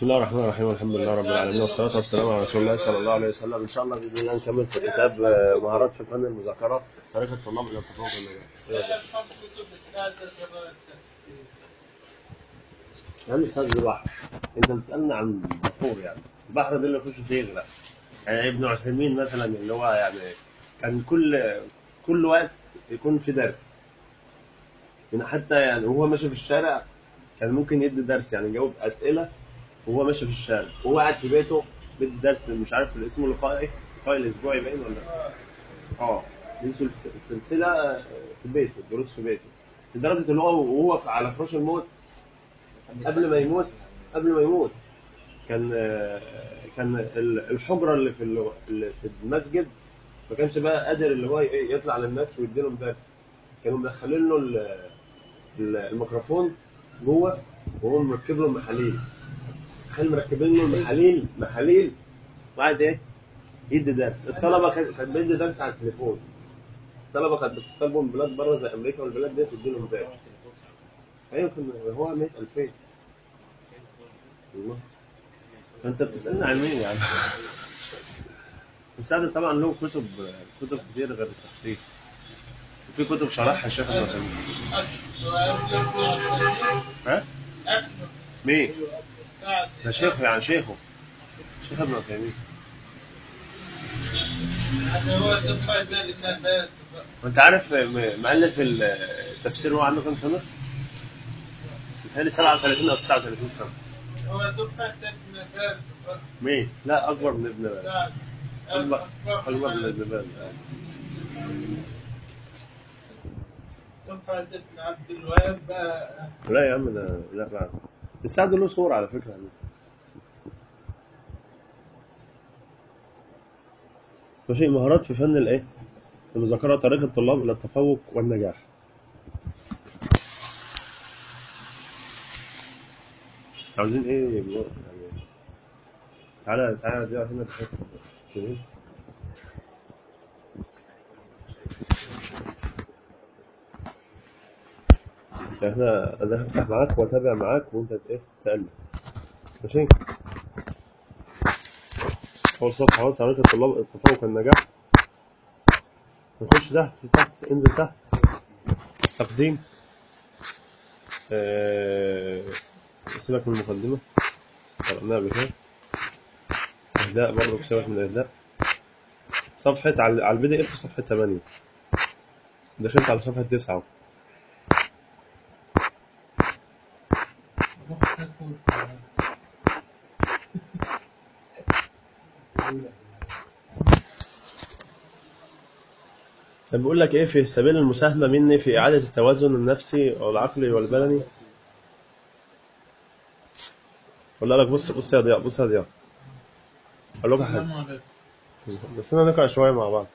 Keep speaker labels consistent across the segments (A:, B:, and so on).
A: بسم الله الرحمن الرحيم الحمد لله رب العالمين والصلاة والسلام على رسول الله صلى الله عليه وسلم إن شاء الله بإذن الله نكمل في كتاب آه، مهارات في فن المذاكرة طريقة الطلاب إلى التفوق والنجاح. هل أستاذ البحر أنت بتسألنا عن البحور يعني البحر ده اللي يخش فيه يغرق يعني ابن عثيمين مثلا اللي هو يعني كان كل كل وقت يكون في درس من حتى يعني وهو ماشي في الشارع كان ممكن يدي درس يعني يجاوب أسئلة وهو ماشي في الشارع وهو قاعد في بيته بيدي درس مش عارف اسمه لقاء ايه لقاء الاسبوعي باين ولا اه دي سلس- سلسله في بيته دروس في بيته لدرجه ان هو وهو في- على فراش الموت قبل ما يموت قبل ما يموت كان آه، كان ال- الحجره اللي في ال- اللي في المسجد ما كانش بقى قادر اللي هو إيه يطلع للناس ويدي لهم درس كانوا مدخلين له ال- ال- الميكروفون جوه وهو مركب له محاليل تخيل مركبين له محاليل محاليل وقاعد ايه يدي درس الطلبه كانت كانت بيدي درس على التليفون الطلبه كانت بتتصل بهم من بلاد بره زي امريكا والبلاد دي تدي لهم درس ايوه كان هو 100 2000 والله انت بتسالني عن مين يعني مساعد طبعا له كتب كتب كتير غير التفسير وفي كتب شرحها الشيخ ابن عثيمين ها مين ده شيخه يعني شيخه شيخ ابن عثيمين وانت عارف م- مؤلف التفسير هو عنده كام سنه؟ متهيألي 37 او 39 سنه مين؟ لا اكبر من ابن باز اكبر اكبر من ابن باز
B: عبد الوهاب بقى
A: لا يا عم ده لا لا السعد له صورة على فكرة فشيء مهارات في فن الايه؟ المذاكرة طريق الطلاب إلى التفوق والنجاح عاوزين ايه يبقوا- يعني تعالى تعالى دي هنا بحس كده احنا انا هفتح معاك واتابع معاك وانت ايه تقلب ماشي اول صفحه اهو طريقه الطلاب التفوق والنجاح نخش تحت تحت انزل تحت تقديم آه، سيبك من المقدمه قرأناها قبل كده اهداء برضه سيبك من الاهداء صفحه على على البي دي اف صفحه 8 دخلت على صفحه 9 اهو طب بيقول لك ايه في سبيل المساهمه مني في اعاده التوازن النفسي والعقلي والبدني ولا لك بص بص يا ضياء بص يا ضياء اقول لك حاجه
B: السلام عليكم
A: بس انا نقرا شويه مع بعض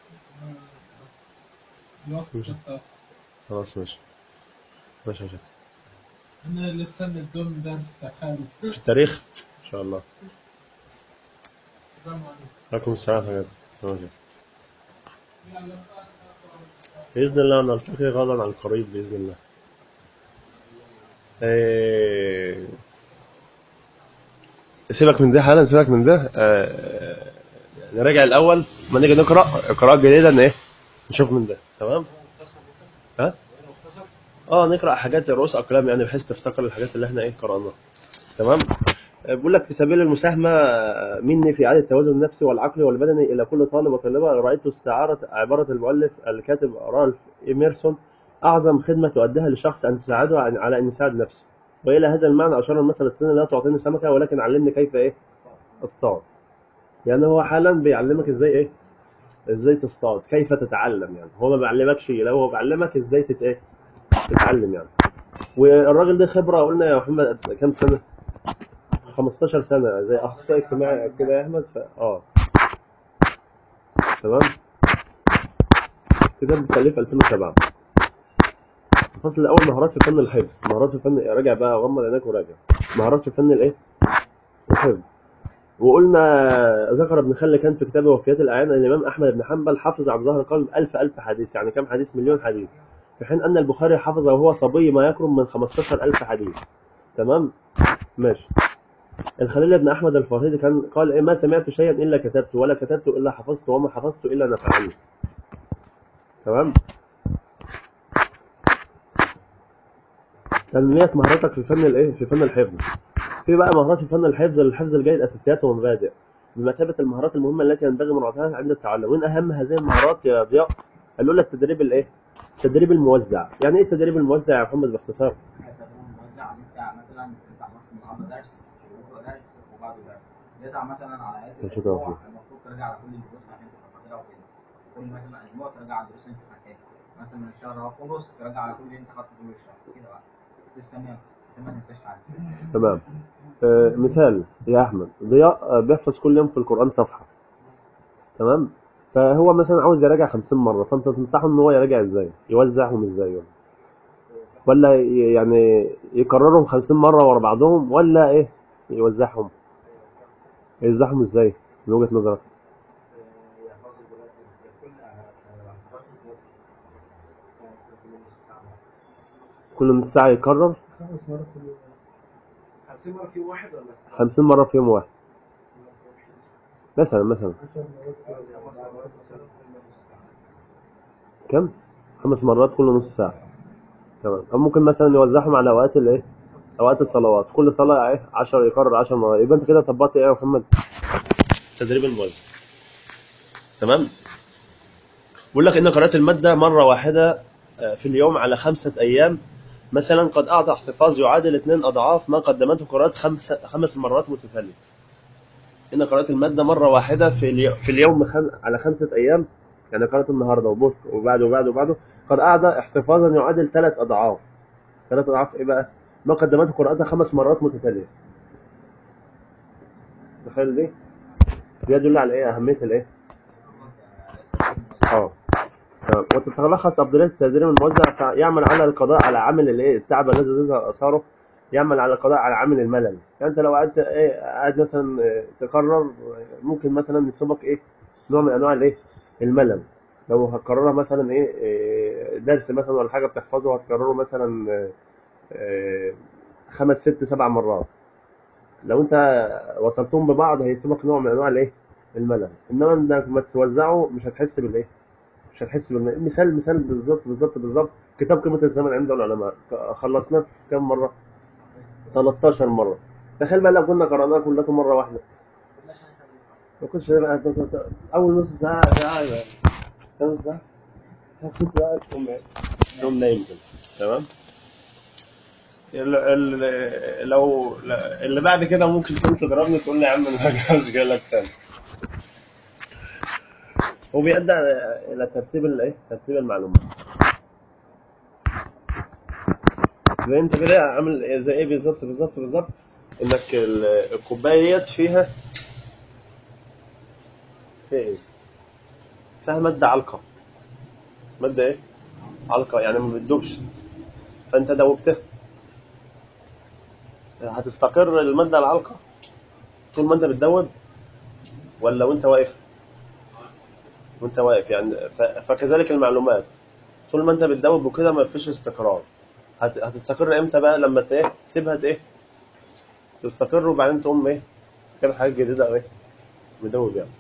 B: الوقت
A: ماشي.
B: اتأخر.
A: خلاص ماشي ماشي ماشي
B: انا لسه مدون درس حالي
A: في التاريخ ان شاء الله
B: السلام عليكم
A: عليكم السلام ورحمه الله وبركاته باذن الله نلتقي غدا عن قريب باذن الله إيه... سيبك من ده حالا سيبك من ده آه... نراجع الاول ما نيجي نقرا قراءات جديده ايه نشوف من ده تمام ها اه نقرا حاجات رؤوس اقلام يعني بحيث تفتكر الحاجات اللي احنا ايه قراناها تمام آه، بيقول لك في سبيل المساهمه آه، مني في اعاده التوازن النفسي والعقلي والبدني الى كل طالب وطالبه رايت استعاره عباره المؤلف الكاتب رالف ايميرسون اعظم خدمه تؤديها لشخص ان تساعده عن- على ان يساعد نفسه والى هذا المعنى اشار المثل الصيني لا تعطيني سمكه ولكن علمني كيف ايه اصطاد يعني هو حالا بيعلمك ازاي ايه ازاي تصطاد كيف تتعلم يعني هو ما بيعلمكش لا هو بيعلمك ازاي تت ايه تتعلم يعني والراجل ده خبره قلنا يا محمد كام سنه 15 سنه زي اخصائي اجتماعي كده يا احمد ف... اه تمام كتاب مكلف 2007 الفصل الاول مهارات في فن الحفظ مهارات في فن راجع بقى غمض عينك وراجع مهارات في فن الايه الحفظ وقلنا ذكر ابن خل كان في كتابه وفيات الاعيان ان الامام احمد بن حنبل حفظ عن ظهر قلب ألف ألف حديث يعني كم حديث مليون حديث في حين ان البخاري حفظ وهو صبي ما يقرب من 15000 حديث تمام ماشي الخليل بن احمد الفرهيدي كان قال ايه ما سمعت شيئا الا كتبته ولا كتبت الا حفظت وما حفظت الا نفعني تمام تنمية مهاراتك في فن الايه في فن الحفظ في بقى مهارات في فن الحفظ الحفظ الجيد اساسيات ومبادئ بمثابة المهارات المهمة التي ينبغي مراعاتها عند التعلم ومن اهم هذه المهارات يا ضياء الاولى التدريب الايه التدريب الموزع يعني ايه التدريب الموزع يا محمد باختصار
C: تدريب موزع انت مثلا تفتح مثلا النهارده درس وبكره درس وبعده درس تدع مثلا على ايات
A: شكرا
C: الاسبوع
A: فيك.
C: المفروض تراجع على كل الدروس عشان تبقى فاكرها وكده كل مثلا اسبوع تراجع على الدروس اللي انت فاكرها مثلا من الشهر اهو خلص تراجع على كل اللي انت خدته طول الشهر كده بقى تستمر عشان ما تنساش حاجه
A: تمام آه مثال يا احمد ضياء آه، بيحفظ كل يوم في القران صفحه تمام فهو مثلا عاوز يراجع 50 مره فانت تنصحه ان هو يراجع ازاي يوزعهم ازاي ولا ولا ي- يعني يكررهم 50 مره ورا بعضهم ولا ايه يوزعهم يوزعهم ازاي من وجهه نظرك كل نص ساعه يكرر
B: خمس مرات في اليوم
D: 50 مرة في واحد ولا
A: 50 مره في يوم واحد مثلا مثلا
B: 10 مرات في
D: خمس
B: اليوم
D: مرات مثلا كل نص ساعة
A: كم خمس مرات كل نص ساعه تمام او ممكن مثلا يوزعهم على اوقات الايه اوقات الصلوات كل صلاه ايه 10 يكرر 10 مرات يبقى انت كده طبقت ايه يا محمد تدريب الموزع تمام بيقول لك ان قراءه الماده مره واحده آه، في اليوم على خمسه ايام مثلا قد اعطى احتفاظ يعادل اثنين اضعاف ما قدمته قراءه خمسه خمس مرات متتاليه ان قراءه الماده مره واحده في اليوم في اليوم خم... على خمسه ايام يعني قراءه النهارده وبكره وبعده وبعده وبعده قد اعطى احتفاظا يعادل ثلاث اضعاف ثلاث اضعاف ايه بقى؟ ما قدمته قراءتها خمس مرات متتاليه تخيل دي؟ ده يدل على ايه اهميه الايه؟ اه تمام. وتتلخص افضليه التدريب الموزع فع- يعمل على القضاء على عامل الايه التعب الذي يظهر اثاره يعمل على القضاء على عامل الملل يعني انت لو قعدت ايه قاعد مثلا إيه، تكرر آه، ممكن مثلا يصيبك ايه نوع من انواع الايه الملل لو هتكررها مثلا ايه إيه، درس مثلا ولا حاجه بتحفظه هتكرره مثلا آه، آه، خمس ست سبع مرات لو انت وصلتهم ببعض هيسيبك نوع من انواع الايه الملل انما انك ما توزعه مش هتحس بالايه مش هتحس بالملل مثال مثال بالظبط بالظبط بالظبط كتاب قيمه الزمن عند العلماء خلصناه في كام مره 13 مره تخيل بقى لو كنا قرأناه كلته مره واحده ما كنتش بقى اول نص ساعه ساعه نص ساعه نص ساعه تقوم ايه تقوم نايم كده تمام ال- ال- لو لا- اللي بعد كده ممكن تقوم تضربني تقول لي يا عم انا جاهز جاي لك تاني هو بيؤدي على- الى ترتيب الايه ترتيب المعلومات زي انت كده عامل زي ايه بالظبط بالظبط بالظبط انك ال- الكوبايات فيها فيها ايه فيها ماده علقه ماده ايه علقه يعني ما بتدوبش فانت دوبتها هتستقر الماده العالقه طول ما انت بتدوب ولا وانت واقف وانت واقف يعني ف- فكذلك المعلومات طول ما انت بتدوب وكده ما فيش استقرار هت- هتستقر امتى بقى لما ت- ايه تسيبها ت- ايه تستقر وبعدين تقوم ايه تعمل حاجات جديده او ايه مدوب يعني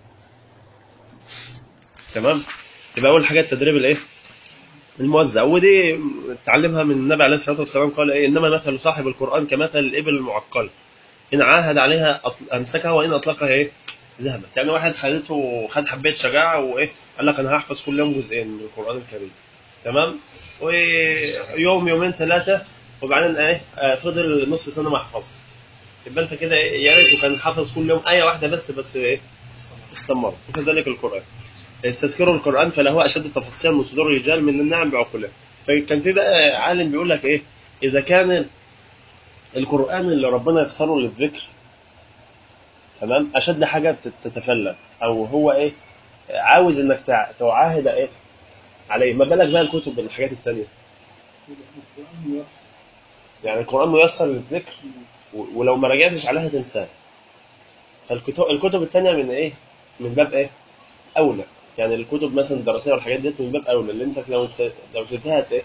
A: تمام يبقى اول حاجه التدريب الايه الموزع ودي تعلمها من النبي عليه الصلاه والسلام قال ايه انما مثل صاحب القران كمثل الابل المعقله ان عاهد عليها أطل- امسكها وان اطلقها ايه ذهبت يعني واحد خدته خد حبيه شجاعه وايه قال لك انا هحفظ كل يوم جزئين من القران الكريم تمام ويوم يومين ثلاثه وبعدين ايه آه، فضل نص سنه ما حفظش يبقى انت كده إيه، يا ريته كان حافظ كل يوم ايه واحده بس بس ايه استمر وكذلك القران استذكروا القران فله اشد تفصيلا من صدور الرجال من النعم بعقولها فكان في بقى عالم بيقول لك ايه اذا كان القران اللي ربنا يسره للذكر تمام اشد حاجه تت- تتفلت او هو ايه عاوز انك تع- تعاهد ايه عليه ما بالك بقى الكتب الحاجات التانية
B: القرآن ميسر
A: يعني القران ميسر للذكر و- ولو ما رجعتش عليها تنساه فالكتب الكتب التانية من ايه من باب ايه اولى يعني الكتب مثلا الدراسيه والحاجات ديت من باب اولى اللي انت لو تس- لو سبتها هت ايه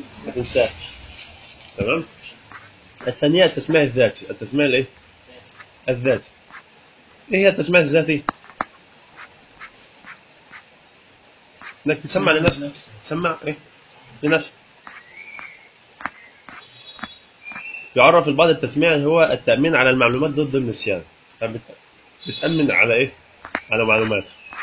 A: هتنساها تمام الثانيه التسميع الذاتي التسميع الايه الذاتي ايه هي التسميع الذاتي انك تسمع لنفسك تسمع ايه لنفسك يعرف البعض التسميع هو التأمين على المعلومات ضد النسيان فبت- بتأمن على ايه على معلومات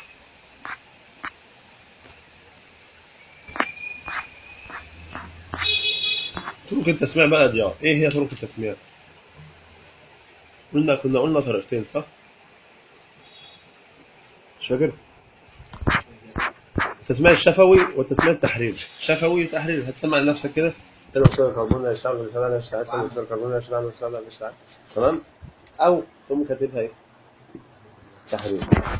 A: طرق التسميع بقى دي ايه هي طرق التسميع قلنا كنا قلنا طريقتين صح مش فاكر التسميع الشفوي والتسميع التحريري شفوي وتحريري هتسمع لنفسك كده ثاني اكسيد الكربون يشتغل لسان يشتغل ثاني اكسيد الكربون يشتغل لسان يشتغل تمام او تقوم كاتبها ايه تحرير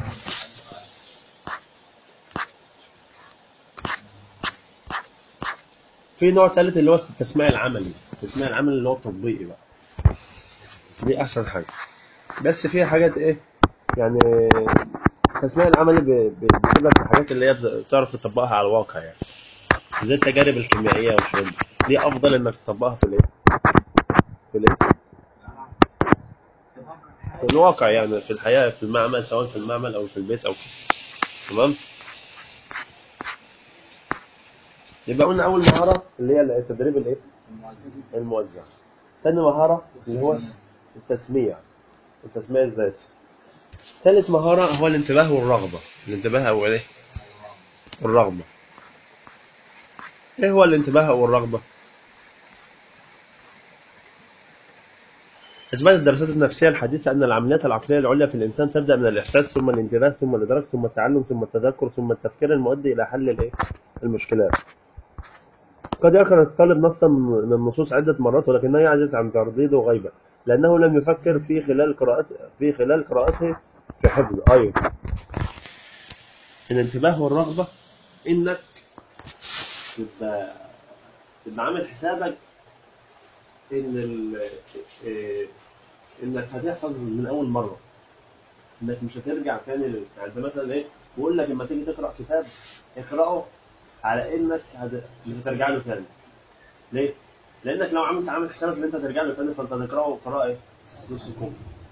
A: في نوع ثالث اللي هو التسميع العملي التسميع العملي اللي هو التطبيقي بقى دي احسن حاجه بس في حاجات ايه يعني التسميع العملي ب- ب- بتجيب لك الحاجات اللي هي بتعرف تطبقها على الواقع يعني زي التجارب الكيميائيه والحاجات دي دي افضل انك تطبقها في الايه في الايه في الواقع يعني في الحياه في المعمل سواء في المعمل او في البيت او كده تمام يبقى قلنا اول مهاره اللي هي التدريب الايه الموزع ثاني مهاره اللي هو التسميع التسميع الذاتي ثالث مهاره هو الانتباه والرغبه الانتباه او ايه الرغبه ايه هو الانتباه او الرغبه اثبتت الدراسات النفسيه الحديثه ان العمليات العقليه العليا في الانسان تبدا من الاحساس ثم الانتباه ثم الادراك ثم التعلم ثم التذكر ثم التفكير المؤدي الى حل الايه المشكلات قد يكره الطالب نصا من النصوص عدة مرات ولكنه يعجز عن ترديده غيبا لأنه لم يفكر في خلال قراءته في خلال قراءته في حفظ أيوه الانتباه والرغبة إنك تبقى تبقى عامل حسابك إن ال... إيه، إنك هتحفظ من أول مرة إنك مش هترجع تاني لل... يعني أنت مثلا إيه بقول لك لما تيجي تقرأ كتاب اقرأه على انك هت- مش هترجع له تاني ليه؟ لانك لو عملت عامل حسابك ان انت ترجع له تاني فانت هتقراه قراءه ايه؟ نص كوب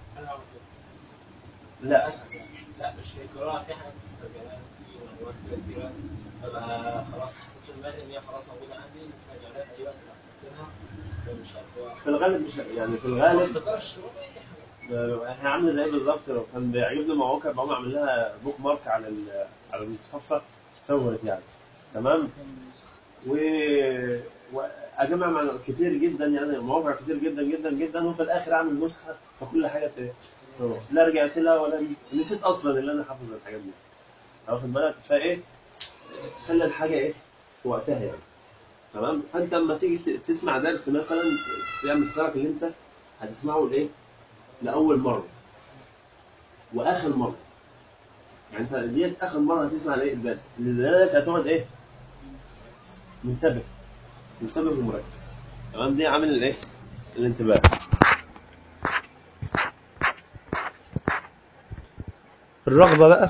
A: لا
E: اسهل يعني لا مش في القراءه في حاجات مسترجعات في معلومات كده كتيره فبقى خلاص حطيت في دماغي ان هي خلاص موجوده عندي ممكن ارجع لها في اي وقت لو افتكرها فمش عارف
A: في الغالب مش يعني في
E: ما
A: الغالب
E: افتكرش ولا اي حاجه
A: احنا عامله زي بالظبط لو كان بيعجبني مواقع بقوم اعمل لها بوك مارك على ال- على المتصفح فيفورت يعني تمام و واجمع مع كتير جدا يعني مواقع كتير جدا جدا جدا وفي الاخر اعمل نسخه فكل حاجه ت- خلاص لا رجعت لها ولا نسيت اصلا ان انا حافظ الحاجات دي واخد بالك فايه خلي الحاجه ايه في وقتها يعني تمام فانت لما تيجي ت- تسمع درس مثلا تعمل حسابك ان انت هتسمعه لايه لاول مره واخر مره يعني انت ديت اخر مره هتسمع الايه الدرس لذلك هتقعد ايه منتبه منتبه ومركز تمام دي عامل الايه الانتباه الرغبه بقى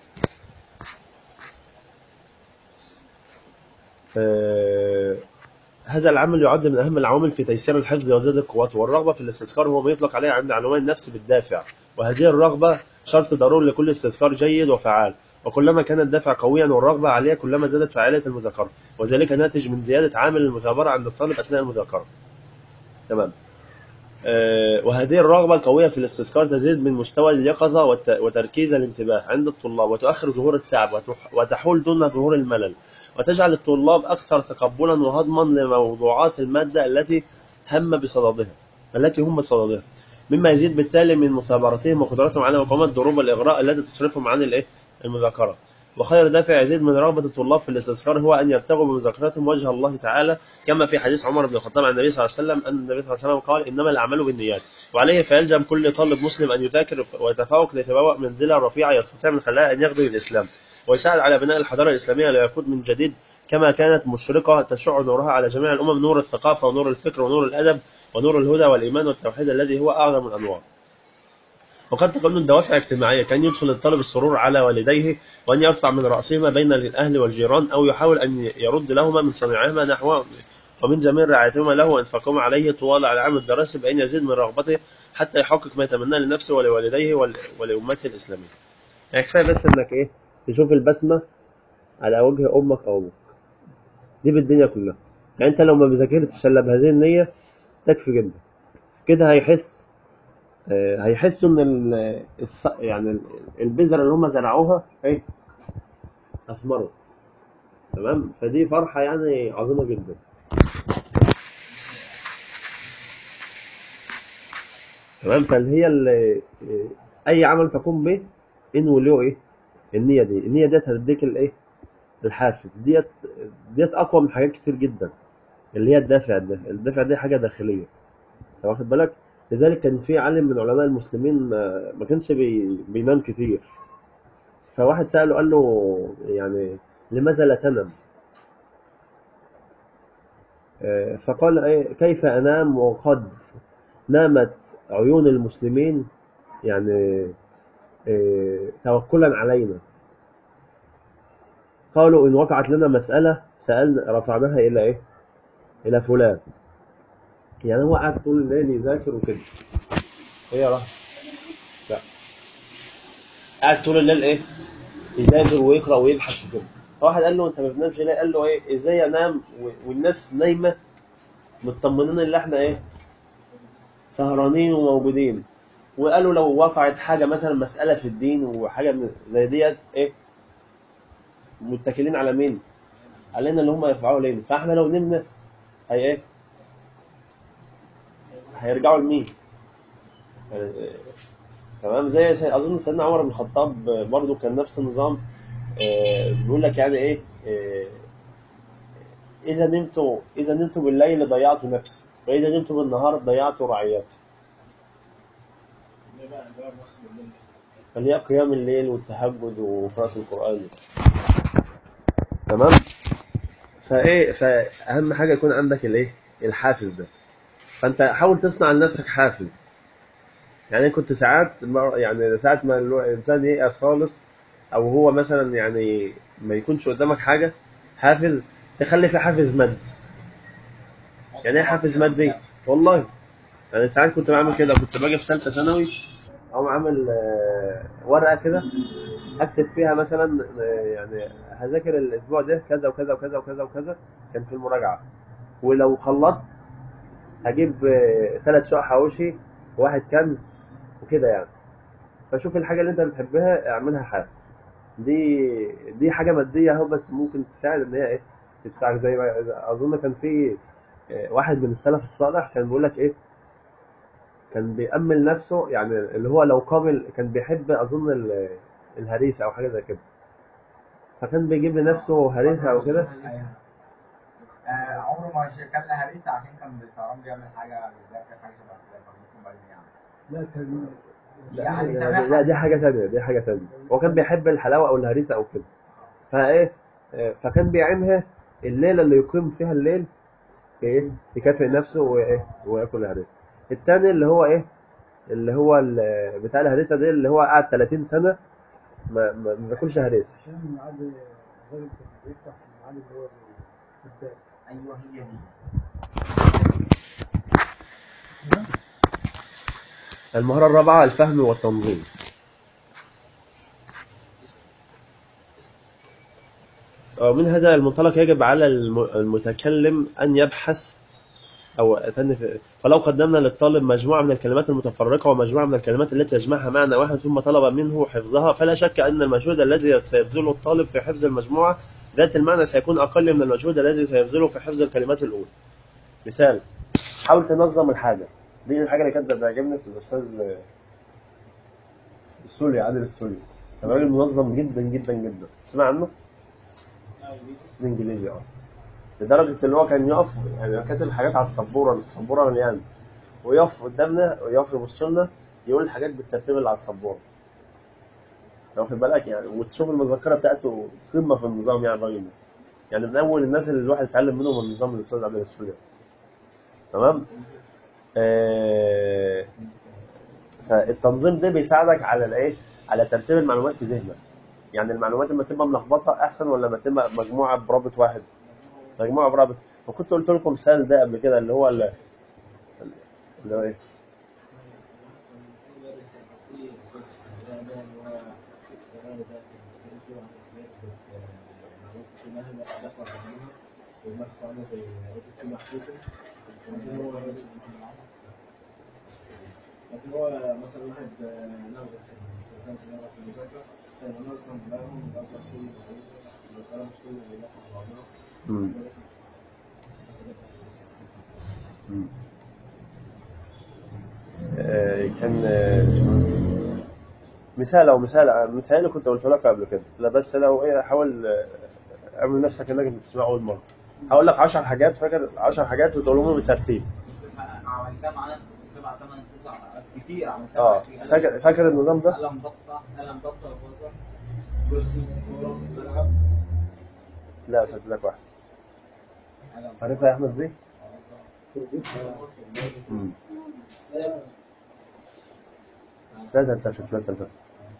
A: آه، هذا العمل يعد من اهم العوامل في تيسير الحفظ وزيادة القوات والرغبه في الاستذكار هو ما يطلق عليه عند عنوان النفس بالدافع وهذه الرغبه شرط ضروري لكل استذكار جيد وفعال وكلما كان الدافع قويا والرغبه عاليه كلما زادت فعاليه المذاكره وذلك ناتج من زياده عامل المثابره عند الطالب اثناء المذاكره تمام آه، وهذه الرغبة القوية في الاستذكار تزيد من مستوى اليقظة والت- وتركيز الانتباه عند الطلاب وتؤخر ظهور التعب وتح- وتحول دون ظهور الملل وتجعل الطلاب أكثر تقبلا وهضما لموضوعات المادة التي هم بصددها التي هم بصددها مما يزيد بالتالي من مثابرتهم وقدرتهم على مقاومة ضروب الإغراء التي تصرفهم عن الإيه؟ المذاكرة وخير دافع يزيد من رغبة الطلاب في الاستذكار هو أن يبتغوا بمذاكرتهم وجه الله تعالى كما في حديث عمر بن الخطاب عن النبي صلى الله عليه وسلم أن النبي صلى الله عليه وسلم قال إنما الأعمال بالنيات وعليه فيلزم كل طالب مسلم أن يذاكر ويتفوق ليتبوأ منزلة رفيعة يستطيع من خلالها أن يغدو الإسلام ويساعد على بناء الحضارة الإسلامية ليقود من جديد كما كانت مشرقة تشع نورها على جميع الأمم نور الثقافة ونور الفكر ونور الأدب ونور الهدى والإيمان والتوحيد الذي هو أعظم الأنوار وقد تكون الدوافع اجتماعية كان يدخل الطالب السرور على والديه وأن يرفع من رأسهما بين الأهل والجيران أو يحاول أن يرد لهما من صنيعهما نحو ومن جميل رعايتهما له وإنفاقهما عليه طوال العام الدراسي بأن يزيد من رغبته حتى يحقق ما يتمناه لنفسه ولوالديه ول- ولأمته الإسلامية يعني كفاية بس إنك إيه تشوف البسمة على وجه أمك أو أبوك دي بالدنيا كلها يعني أنت لو ما بذاكرتش إلا بهذه النية تكفي جدا كده هيحس آه، هيحسوا ان ال- الص- يعني ال- البذره اللي هم زرعوها ايه اثمرت تمام فدي فرحه يعني عظيمه جدا تمام فاللي هي ال- آه، اي عمل تقوم به انوي له ايه النيه دي النيه ديت هتديك الايه الحافز ديت ديت اقوى من حاجات كتير جدا اللي هي الدافع ده الدافع دي حاجه داخليه أنت واخد بالك لذلك كان في عالم من علماء المسلمين آه، ما كانش بي... بينام كتير فواحد سأله قال له يعني لماذا لا تنام آه، فقال إيه كيف أنام وقد نامت عيون المسلمين يعني آه، توكلا علينا قالوا إن وقعت لنا مسألة سألنا رفعناها إلى إيه إلى فلان يعني هو قاعد طول الليل يذاكر وكده ايه يا رهب لا قاعد طول الليل ايه يذاكر ويقرا ويبحث وكده فواحد قال له انت ما بتنامش ليه قال له ايه ازاي انام و- والناس نايمه مطمنين ان احنا ايه سهرانين وموجودين وقالوا لو وقعت حاجه مثلا مساله في الدين وحاجه من زي ديت ايه متكلين على مين علينا اللي هم يرفعوا لينا فاحنا لو نمنا هي ايه هيرجعوا لمين يعني آه، تمام زي سي- اظن سيدنا عمر بن الخطاب برضو كان نفس النظام آه، بيقول لك يعني ايه آه، اذا نمت اذا نمت بالليل ضيعت نفسي واذا نمت بالنهار ضيعت رعيتي
E: ليه بقى اللي هو النص بالليل
A: فاللي هي قيام الليل والتهجد وقراءة القرآن تمام فايه فاهم حاجه يكون عندك الايه الحافز ده فانت حاول تصنع لنفسك حافز يعني كنت ساعات يعني ساعات ما الو- الانسان ييأس خالص او هو مثلا يعني ما يكونش قدامك حاجه حافز تخلي في حافز مادي يعني ايه حافز مادي والله يعني ساعات كنت بعمل كده كنت باجي في ثالثه ثانوي اقوم عامل آه، ورقه كده اكتب فيها مثلا آه، يعني هذاكر الاسبوع ده كذا وكذا وكذا وكذا وكذا كان في المراجعه ولو خلصت هجيب ثلاث شقق حواوشي وواحد كنز وكده يعني فشوف الحاجه اللي انت بتحبها اعملها حافز دي دي حاجه ماديه اهو بس ممكن تساعد ان هي ايه تدفعك زي ما اظن كان في آه، واحد من السلف الصالح كان بيقول لك ايه كان بيأمل نفسه يعني اللي هو لو قابل كان بيحب اظن ال- الهريسه او حاجه زي كده فكان بيجيب لنفسه هريسه او كده
C: أيوة. آه، عمره ما ش- كان لها هريسة عشان كان بيسهران بيعمل حاجة بيذاكر حاجة شبه كده فممكن بعدين يعني
B: لا كان
C: يعني
A: لا,
C: سامحها.
A: لا دي حاجه ثانيه دي حاجه ثانيه هو كان بيحب الحلاوه او الهريسه او كده فايه آه، فكان بيعينها الليله اللي يقيم فيها الليل ايه يكافئ نفسه وايه وياكل الهريسه الثاني اللي هو ايه اللي هو ال- بتاع الهريسه دي اللي هو قعد 30 سنه ما ما ما بياكلش هريسه
B: عشان الميعاد الراجل كان بيفتح الميعاد اللي هو الدار
C: أيوه هي دي
A: المهاره الرابعه الفهم والتنظيم ومن هذا المنطلق يجب على الم- المتكلم أن يبحث أو تاني في- فلو قدمنا للطالب مجموعة من الكلمات المتفرقة ومجموعة من الكلمات التي يجمعها معنى واحد ثم طلب منه حفظها فلا شك أن المجهود الذي سيبذله الطالب في حفظ المجموعة ذات المعنى سيكون أقل من المجهود الذي سيبذله في حفظ الكلمات الأولى مثال حاول تنظم الحاجة دي الحاجة اللي كانت بتعجبني في الأستاذ السوري عادل السوري كان راجل منظم جدا جدا جدا تسمع عنه؟
E: لا انجليزي
A: الانجليزي اه لدرجه ان هو كان يقف يعني كاتب حاجات على السبوره السبوره مليانه ويقف قدامنا ويقف يبص لنا يقول الحاجات بالترتيب اللي على السبوره أنت واخد بالك يعني وتشوف المذكره بتاعته قمه في النظام يعني الراجل ده يعني من اول الناس اللي الواحد اتعلم منهم النظام الاستاذ عبد السوري تمام آه فالتنظيم ده بيساعدك على الايه على ترتيب المعلومات في ذهنك يعني المعلومات لما تبقى ملخبطه احسن ولا لما تبقى مجموعه برابط واحد مجموعه برابط وكنت قلت لكم مثال ده قبل كده اللي هو ال- اللي هو ايه
E: مدرس يعني في صف ده ده اللي هو الشغال ده كان زي كده عن حاجات بت معلومات كلها لا دفع عنها ومدفع عامله زي اوتو محطوطه لكن هو لكن هو مثلا واحد نغلط في كان سنغلط في المذاكره كان منظم دماغهم منظم كل المعلومه الكلام كله بيلحق على بعضها
A: مم. مم. آه، كان آه، مثال او مثال مثال كنت قلت لك قبل كده لا بس لو ايه حاول آه، اعمل نفسك انك بتسمعه اول مره هقول لك 10 حاجات فاكر 10 حاجات وتقولهم بالترتيب
C: عملتها مع نفسي سبعة ثمان تسع كتير عملتها
A: اه
C: مع كتير.
A: فاكر فاكر النظام ده
C: قلم ضغطة قلم ضغطة وفازة
E: كرسي كورة ملعب
A: لا فاكر لك واحد
C: قلم
A: عارفها يا احمد دي
E: تربيط
A: مم.
E: سلام
A: لا لا تلتفت لا تلتفت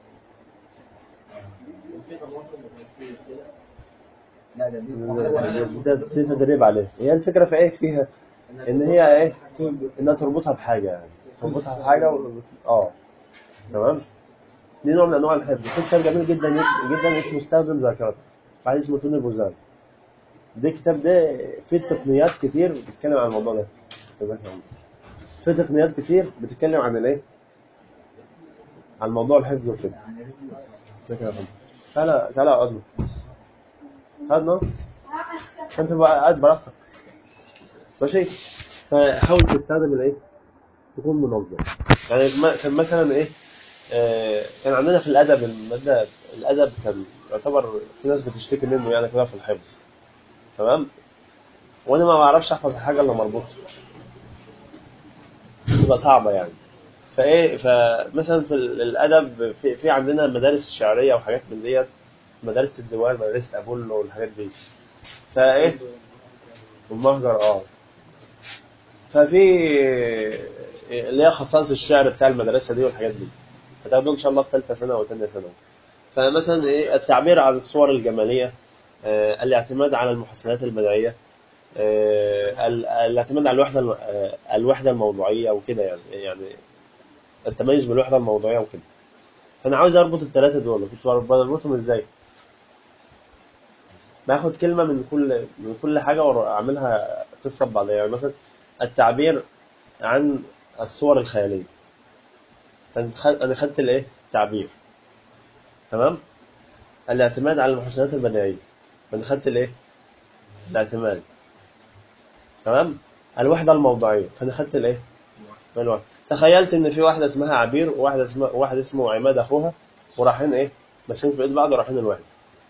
E: في طماطم وكان في كده
C: لا ده دي
A: ده ده تدريب عليه هي الفكره في ايه فيها ان هي ايه انها تربطها بحاجه يعني تربطها بحاجه و... اه تمام دي نوع من انواع الحفظ في كتاب جميل جدا جدا اسمه استخدم ذاكرتك واحد اسمه توني بوزان ده الكتاب ده فيه تقنيات كتير بتتكلم عن الموضوع ده جزاك الله خير. فيه تقنيات كتير بتتكلم عن الايه عن موضوع الحفظ وكده جزاك الله خير. تعالى تعالى اقعد اقعد نو انت بقى قاعد براحتك ماشي فحاول تستخدم الايه تكون منظم يعني ما- كان مثلا ايه آه، كان عندنا في الادب الماده الادب كان يعتبر في ناس بتشتكي منه يعني كده في الحفظ تمام وانا ما بعرفش احفظ الحاجه الا مربوطه تبقى صعبه يعني فايه فمثلا في ال- الادب في, في عندنا مدارس شعريه وحاجات من ديت مدارس الديوان مدرسه ابولو والحاجات دي فايه والمهجر اه ففي اللي هي خصائص الشعر بتاع المدرسه دي والحاجات دي هتاخدوه ان شاء الله في ثالثه سنه وثانيه ثانوي فمثلا ايه التعبير عن الصور الجماليه آه، الاعتماد على المحسنات البديعيه آه، ال- الاعتماد على الوحده الم- آه، الوحده الموضوعيه وكده يعني يعني التميز بالوحده الموضوعيه وكده فانا عاوز اربط الثلاثه دول كنت بربطهم ازاي باخد كلمه من كل من كل حاجه واعملها قصه ببعضها يعني مثلا التعبير عن الصور الخياليه فانا خد- انا خدت الايه تعبير تمام الاعتماد على المحسنات البديعيه فانا خدت الايه الاعتماد تمام الوحده الموضوعيه فانا خدت الايه الوحده تخيلت ان في واحده اسمها عبير وواحده اسمها واحد اسمه عماد اخوها ورايحين ايه ماسكين في ايد بعض ورايحين الوحده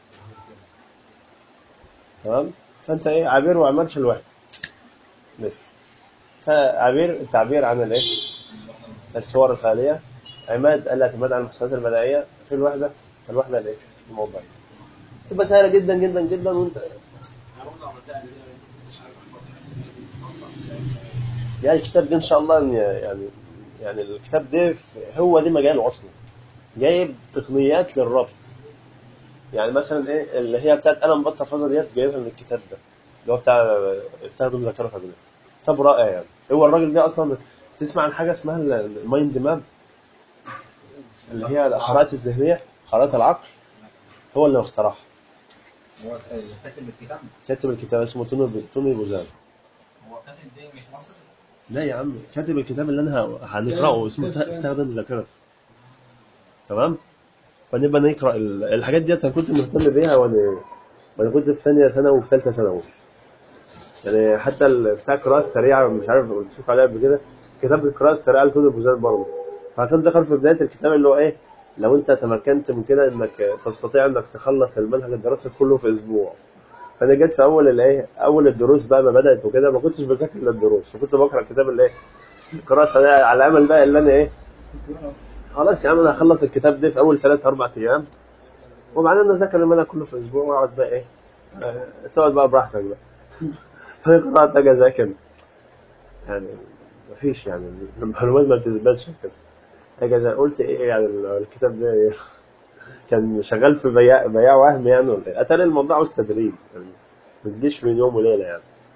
A: تمام فانت ايه عبير وعماد في الوحده بس فعبير التعبير عن الايه الصور الخياليه عماد الاعتماد على المحسنات البديعيه في الوحده الوحده الايه الموضوعيه تبقى سهله جدا جدا جدا وانت
E: انا برضه عملتها قبل كده ما كنتش عارف احفظها بس هي خاصه ازاي
A: يعني الكتاب ده ان شاء الله إن يعني يعني الكتاب ده في- هو دي مجاله اصلا جايب تقنيات للربط يعني مثلا ايه اللي هي بتاعت انا مبطل فازه ديت جايبها من الكتاب ده اللي هو بتاع استخدم ذاكرتك ده كتاب رائع يعني هو الراجل ده اصلا تسمع عن حاجه اسمها ال- المايند ماب اللي هي الخرائط الذهنيه خرائط العقل هو اللي اخترعها
C: هو كاتب الكتاب
A: كاتب الكتاب اسمه توني توني بوزان
C: هو كاتب دي مش مصري
A: لا يا عم كاتب الكتاب اللي انا ه- هنقراه اسمه ت- استخدم ذاكرتك تمام فنبقى نقرا ال- الحاجات ديت انا كنت مهتم بيها وانا وانا كنت في ثانيه ثانوي وفي ثالثه ثانوي يعني حتى ال- بتاع القراءه السريعه مش عارف قلت لكم عليها قبل كده كتاب القراءه السريعه لتوني بوزان برضه فكان ذكر في بدايه الكتاب اللي هو ايه لو انت تمكنت من كده انك تستطيع انك تخلص المنهج الدراسي كله في اسبوع فانا جيت في اول الايه اول الدروس بقى ما بدات وكده ما كنتش بذاكر للدروس وكنت بقرا كتاب الايه القراءه السريعه على امل بقى اللي انا ايه خلاص يا عم انا هخلص الكتاب ده في اول ثلاث اربع ايام وبعدين اذاكر المنهج كله في اسبوع واقعد بقى ايه آه، تقعد بقى براحتك بقى فانا قرات اجي اذاكر يعني مفيش يعني المعلومات ما بتثبتش كده اجي أذاكر. قلت ايه يعني الكتاب ده إيه؟ كان شغال في بياع بياع وهم يعني ولا ايه اتاري الموضوع عاوز تدريب يعني ما تجيش من يوم وليله يعني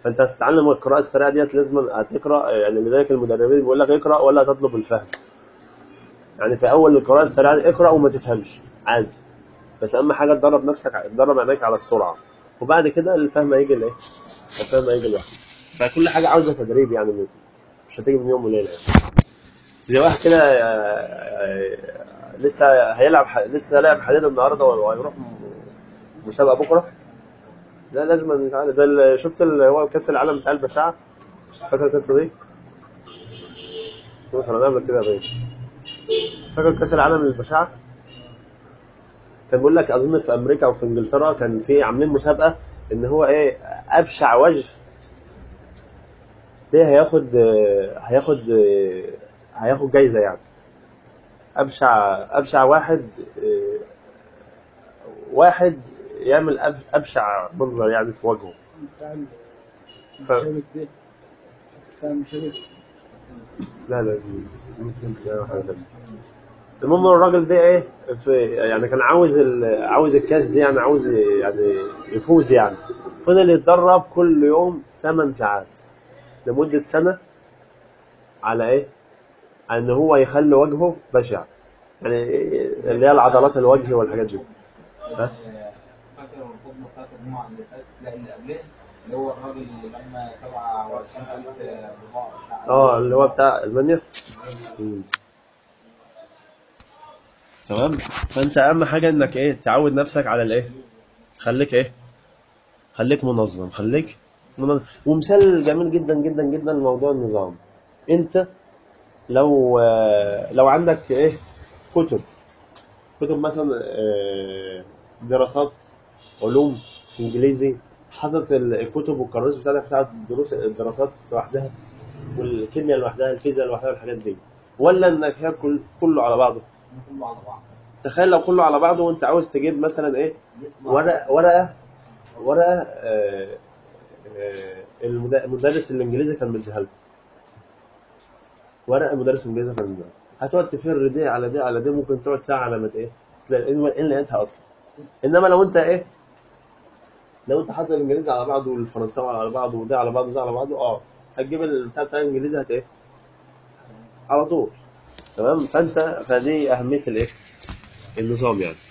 A: فانت هتتعلم القراءه السريعه ديت لازم هتقرا يعني لذلك المدربين بيقول لك اقرا ولا تطلب الفهم يعني في اول القراءه السريعه دي اقرا وما تفهمش عادي بس اهم حاجه تدرب نفسك تدرب عينيك على السرعه وبعد كده الفهم هيجي الايه الفهم هيجي لوحده فكل حاجه عاوزه تدريب يعني مش هتيجي من يوم وليله يعني. زي واحد كده آه، آه، لسه هيلعب ح- لسه لاعب حديد النهارده وهيروح م- مسابقه بكره لا لازم يتعلم ده ال- شفت اللي هو كاس العالم بتاع البشاعه فاكر القصه دي؟ شفت انا قبل كده يا بيه فاكر كاس العالم للبشاعه؟ كان بيقول لك اظن في امريكا او في انجلترا كان في عاملين مسابقه ان هو ايه ابشع وجه ده هياخد هياخد هياخد جايزه يعني ابشع ابشع واحد واحد يعمل أب- ابشع منظر يعني في وجهه
B: بتاع
A: ف-
B: المشابك ده بتاع المشابك
A: لا لا ممكن تلاقي حاجة تانية. المهم الراجل ده ايه في يعني كان عاوز ال... عاوز الكاس دي يعني عاوز يعني يفوز يعني فضل يتدرب كل يوم 8 ساعات لمدة سنة على ايه؟ على ان هو يخلي وجهه بشع يعني اللي هي العضلات الوجه والحاجات دي ها؟
C: فاكر الخطبه بتاعت الجمعه اللي فاتت لا اللي قبلها اللي هو الراجل اللي لما 27000 بضاعه بتاع
A: اه اللي هو بتاع المانيا مم. تمام فانت اهم حاجه انك ايه تعود نفسك على الايه خليك ايه خليك منظم خليك منظم ومثال جميل جدا جدا جدا لموضوع النظام انت لو آه، لو عندك ايه كتب كتب مثلا آه، دراسات علوم انجليزي حاطط ال- الكتب والكراسي بتاعتك بتاعت دروس الدراسات لوحدها والكيمياء لوحدها الفيزياء لوحدها الحاجات دي ولا انك هاكل كله على بعضه
C: كله على بعض
A: تخيل لو كله على بعضه وانت عاوز تجيب مثلا ايه ورقه ورقه ورقه آه، آه، المد- المدرس الانجليزي كان مديها لكم ورقه مدرس الانجليزي كان مديها لكم. هتقعد تفر دي على دي على دي ممكن تقعد ساعه على ما ت- ايه تلاقي ايه إيه اللي لقيتها اصلا انما لو انت ايه لو انت حاطط الانجليزي على بعضه والفرنساوي على بعضه وده على بعضه وده على بعضه اه هتجيب البتاع بتاع الانجليزي هت ايه على طول تمام فانت فدي اهميه الايه النظام يعني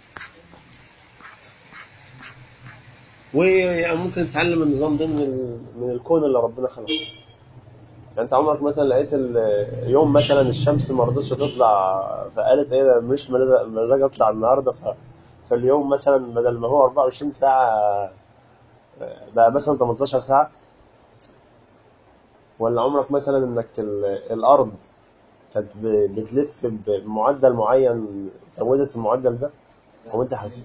A: ويعني ممكن تتعلم النظام ده من ال- من الكون اللي ربنا خلقه يعني انت عمرك مثلا لقيت ال- يوم مثلا الشمس ما رضتش تطلع فقالت ايه ده مش مزاج مزاج اطلع النهارده ف فاليوم مثلا بدل ما هو 24 ساعه بقى مثلا 18 ساعه ولا عمرك مثلا انك ال- الارض كانت ب- بتلف بمعدل معين زودت المعدل ده وانت حاسس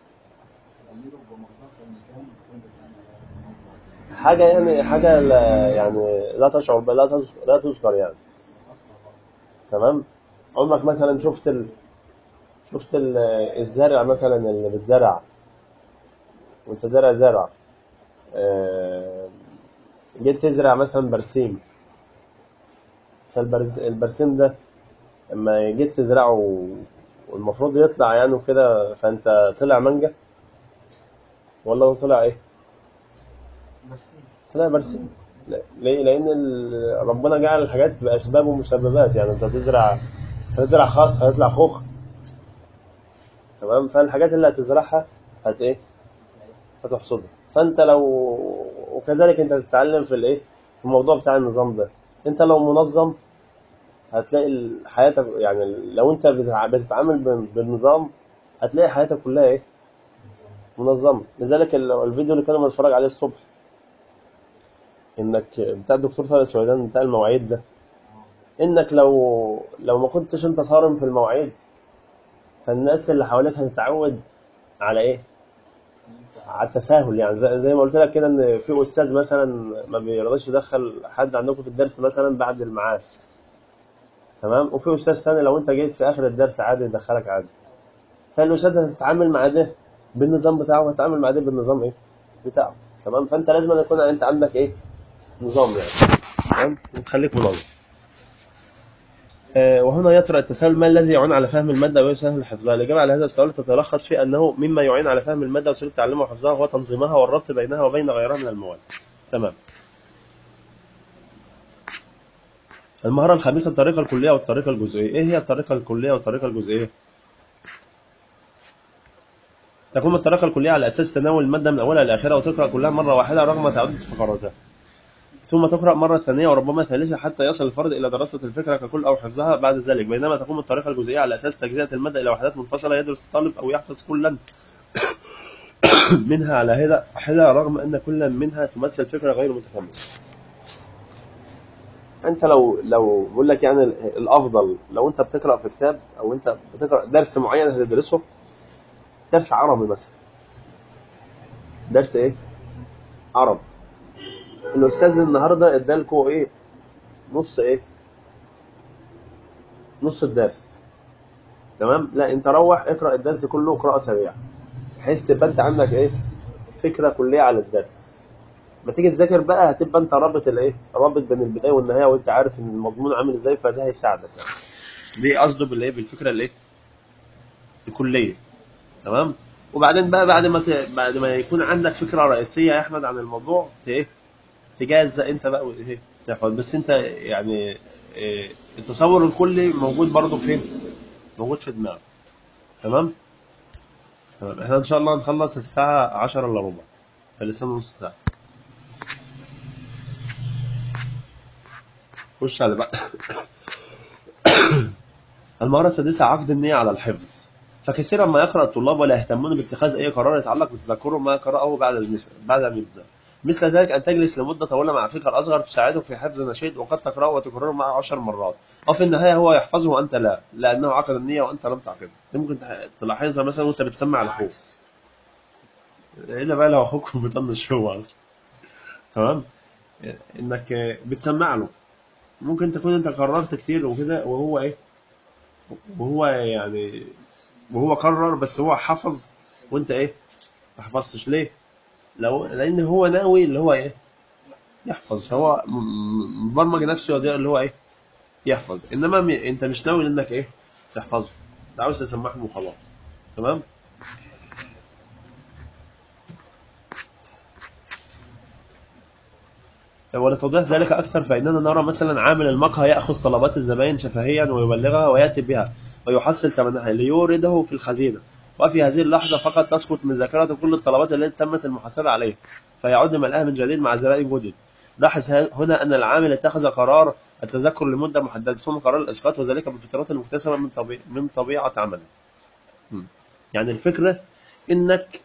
A: حاجه يعني حاجه لا يعني لا تشعر بها لا تذكر لا تذكر يعني تمام عمرك مثلا شفت ال... شفت ال... الزرع مثلا اللي بتزرع وانت زارع زرع آه، جيت تزرع مثلا برسيم فالبرسيم ده لما جيت تزرعه والمفروض يطلع يعني وكده فانت طلع مانجا ولا هو طلع ايه؟ طلع برسيم لا- ليه؟ لأن ال- ربنا جعل الحاجات بأسباب ومسببات يعني أنت تزرع هتزرع خاص هيطلع خوخ تمام فالحاجات اللي هتزرعها هت إيه؟ هتحصدها فأنت لو وكذلك أنت تتعلم في الإيه؟ في الموضوع بتاع النظام ده أنت لو منظم هتلاقي ال- حياتك يعني لو أنت بتع- بتتعامل بال- بالنظام هتلاقي حياتك كلها إيه؟ منظمة لذلك ال- الفيديو اللي كنا بنتفرج عليه الصبح انك بتاع الدكتور طارق سويدان بتاع المواعيد ده انك لو لو ما كنتش انت صارم في المواعيد فالناس اللي حواليك هتتعود على ايه؟ على التساهل يعني زي, زي ما قلت لك كده ان في استاذ مثلا ما بيرضاش يدخل حد عندكم في الدرس مثلا بعد الميعاد تمام وفي استاذ ثاني لو انت جيت في اخر الدرس عادي يدخلك عادي فالاستاذ هتتعامل مع ده بالنظام بتاعه وهتتعامل مع ده بالنظام ايه؟ بتاعه تمام فانت لازم أن يكون انت عندك ايه؟ نظام يعني تمام وتخليك منظم آه، وهنا يطرأ التساؤل ما الذي يعين على فهم المادة ويسهل حفظها؟ الإجابة على هذا السؤال تتلخص في أنه مما يعين على فهم المادة وسهولة تعلمها وحفظها هو تنظيمها والربط بينها وبين غيرها من المواد. تمام المهارة الخامسة الطريقة الكلية والطريقة الجزئية ايه هي الطريقة الكلية والطريقة الجزئية تقوم الطريقة الكلية على أساس تناول المادة من أولها لآخرها وتقرأ كلها مرة واحدة رغم تعدد فقراتها ثم تقرأ مرة ثانية وربما ثالثة حتى يصل الفرد إلى دراسة الفكرة ككل أو حفظها بعد ذلك بينما تقوم الطريقة الجزئية على أساس تجزئة المادة إلى وحدات منفصلة يدرس الطالب أو يحفظ كلا منها على هذا حدة رغم أن كل منها تمثل فكرة غير متكاملة أنت لو لو بقول لك يعني الأفضل لو أنت بتقرأ في كتاب أو أنت بتقرأ درس معين هتدرسه درس عربي مثلا درس إيه؟ عربي الأستاذ النهاردة ادالكوا إيه؟ نص إيه؟ نص الدرس تمام؟ لا أنت روح اقرأ الدرس كله قراءة سريعة بحيث تبقى انت عندك ايه فكره كليه على الدرس ما تيجي تذاكر بقى هتبقى انت رابط الايه رابط بين البدايه والنهايه وانت عارف ان المضمون عامل ازاي فده هيساعدك يعني دي قصده بالايه بالفكره الايه الكليه تمام وبعدين بقى بعد ما ت... بعد ما يكون عندك فكره رئيسيه يا احمد عن الموضوع ت... ايه تجهز انت بقى ايه تاخد بس انت يعني إيه التصور الكلي موجود برضه فين موجود في دماغك تمام تمام احنا ان شاء الله هنخلص الساعة عشرة الا ربع فلسه نص ساعة خش على بقى المهارة السادسة عقد النية على الحفظ فكثيرا ما يقرأ الطلاب ولا يهتمون باتخاذ أي قرار يتعلق بتذكر ما قرأه بعد المثل بعد أن يبدأ مثل ذلك أن تجلس لمدة طويلة مع أخيك الأصغر تساعده في حفظ نشيد وقد تقرأه وتكرره معه عشر مرات وفي النهاية هو يحفظه وأنت لا لأنه عقد النية وأنت لم تعقده دي ممكن تلاحظها مثلا وأنت بتسمع لأخوك إلا بقى لو أخوك بيطنش هو أصلا تمام إنك بتسمع له ممكن تكون أنت قررت كتير وكده وهو إيه وهو يعني وهو قرر بس هو حفظ وأنت إيه ما حفظتش ليه؟ لو لان هو ناوي اللي هو ايه يحفظ فهو مبرمج نفسه اللي هو ايه يحفظ انما م... انت مش ناوي انك ايه تحفظه انت عاوز تسمعهم وخلاص تمام ولتوضيح ذلك أكثر فإننا نرى مثلا عامل المقهى يأخذ طلبات الزبائن شفهيا ويبلغها ويأتي بها ويحصل ثمنها ليورده في الخزينة وفي هذه اللحظة فقط تسقط من ذاكرته كل الطلبات التي تمت المحاسبة عليها فيعود ملئها من جديد مع زبائن جدد لاحظ هنا أن العامل اتخذ قرار التذكر لمدة محددة ثم قرار الإسقاط وذلك بالفترات المكتسبة من طبيعة من طبيعة عمله يعني الفكرة إنك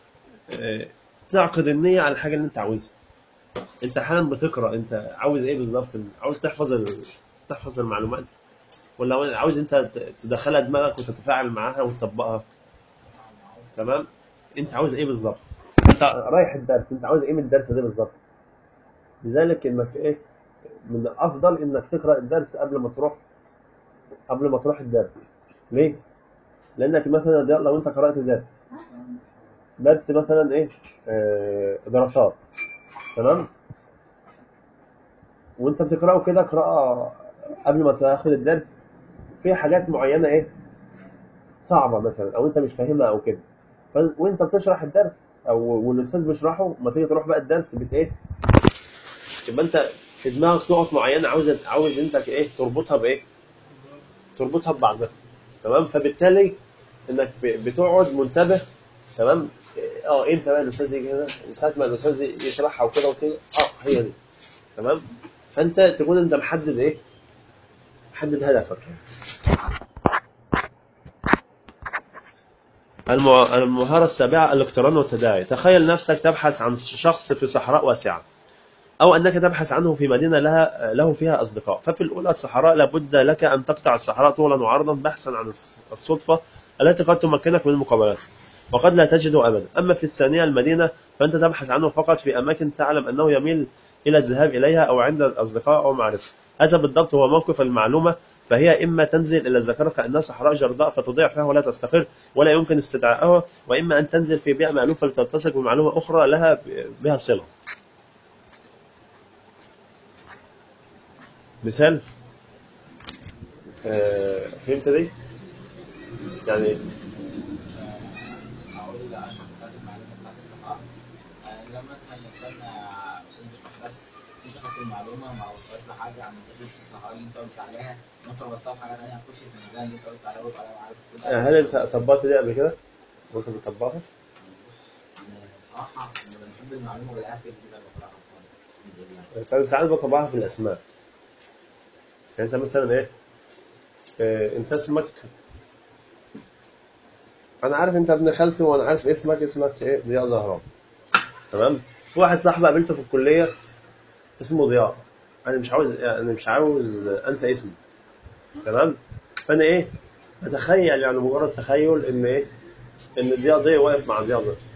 A: تعقد النية على الحاجة اللي أنت عاوزها أنت أحيانا بتقرأ أنت عاوز إيه بالظبط عاوز تحفظ ال... تحفظ المعلومات ولا عاوز أنت تدخلها دماغك وتتفاعل معاها وتطبقها تمام انت عاوز ايه بالظبط انت رايح الدرس انت عاوز ايه من الدرس ده بالظبط لذلك انك ايه من الافضل انك تقرا الدرس قبل ما تروح قبل ما تروح الدرس ليه لانك مثلا لو انت قرات درس درس مثلا ايه آه دراسات تمام وانت بتقراه كده قراءه قبل ما تاخد الدرس في حاجات معينه ايه صعبه مثلا او انت مش فاهمها او كده وانت بتشرح الدرس او والاستاذ بيشرحه ما تيجي تروح بقى الدرس بت ايه يبقى انت في دماغك نقط معينه عاوز عاوز انت ايه تربطها بايه تربطها ببعضها تمام فبالتالي انك بتقعد منتبه تمام اه امتى بقى الاستاذ يجي هنا وساعه ما الاستاذ يشرحها وكده وكده اه هي دي تمام فانت تكون انت محدد ايه محدد هدفك المهارة السابعة الاقتران والتداعي تخيل نفسك تبحث عن شخص في صحراء واسعة أو أنك تبحث عنه في مدينة لها له فيها أصدقاء ففي الأولى الصحراء لابد لك أن تقطع الصحراء طولا وعرضا بحثا عن الصدفة التي قد تمكنك من المقابلات وقد لا تجده أبدا أما في الثانية المدينة فأنت تبحث عنه فقط في أماكن تعلم أنه يميل إلى الذهاب إليها أو عند الأصدقاء أو معرفة هذا بالضبط هو موقف المعلومة فهي إما تنزل إلى الذاكرة كأنها صحراء جرداء فتضيع فيها ولا تستقر ولا يمكن استدعائها وإما أن تنزل في بيئة مألوفة لتلتصق بمعلومة أخرى لها بها صلة مثال آه فهمت دي؟ يعني
C: اقول عشان بتاعت المعلومه بتاعت الصحراء آه، لما
E: مثلا استنى استاذ يشرح درس تشرح المعلومه ما وصلت له حاجه عن تجربه الصحراء اللي انت قلت عليها وانت ربطتها بحاجه ثانيه هتخش في الميزان اللي انت قلت عليه ويبقى انا عارف كده
A: هل انت طبقت دي قبل كده؟ وانت بتطبقها؟
E: يعني بصراحه لما بنحب المعلومه بالاكل كده بقراها خالص
A: ساعات ساعات بطبعها في الاسماء يعني انت مثلا ايه آه، انت اسمك انا عارف انت ابن خالتي وانا عارف اسمك اسمك ايه ضياء زهران تمام في واحد صاحبي قابلته في الكليه اسمه ضياء انا مش عاوز انا مش عاوز انسى اسمه تمام فانا ايه اتخيل يعني مجرد تخيل ان ايه ان ضياء ده واقف مع ضياء ده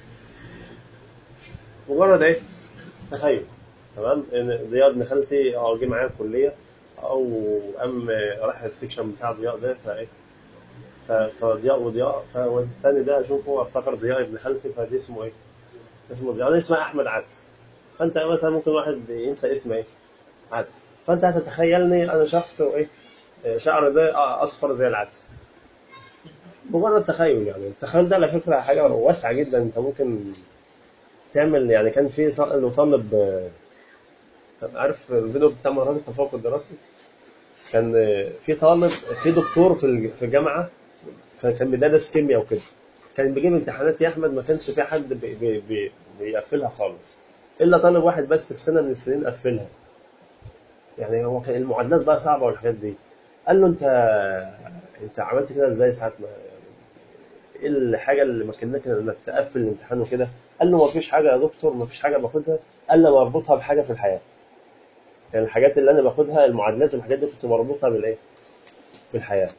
A: مجرد ايه تخيل تمام ان ضياء ابن خالتي اه جه معايا الكليه او قام راح السكشن بتاع ضياء ده فايه ف- فضياء وضياء فالتاني ده اشوفه افتكر ضياء ابن خالتي فدي اسمه ايه؟ اسمه ضياء انا اسمي احمد عدس فانت مثلا ممكن واحد ينسى اسم ايه؟ عدس فانت هتتخيلني انا شخص وايه؟ شعر ده اصفر زي العدس مجرد تخيل يعني التخيل ده على فكره حاجه واسعه جدا انت ممكن تعمل يعني كان في سائل وطالب آه، عارف الفيديو بتاع مرات التفوق الدراسي كان آه، في طالب في دكتور في الج- في الجامعه فكان بيدرس كيمياء وكده كان بيجيب امتحانات يا احمد ما كانش في حد بي بي بي بيقفلها خالص الا طالب واحد بس في سنه من السنين قفلها يعني هو كان المعادلات بقى صعبه والحاجات دي قال له انت انت عملت كده ازاي ساعه ما ايه الحاجه اللي مكنك انك تقفل الامتحان وكده قال له ما فيش حاجه يا دكتور ما فيش حاجه باخدها قال له مربوطها بحاجه في الحياه يعني الحاجات اللي انا باخدها المعادلات والحاجات دي كنت مربوطها بالايه بالحياه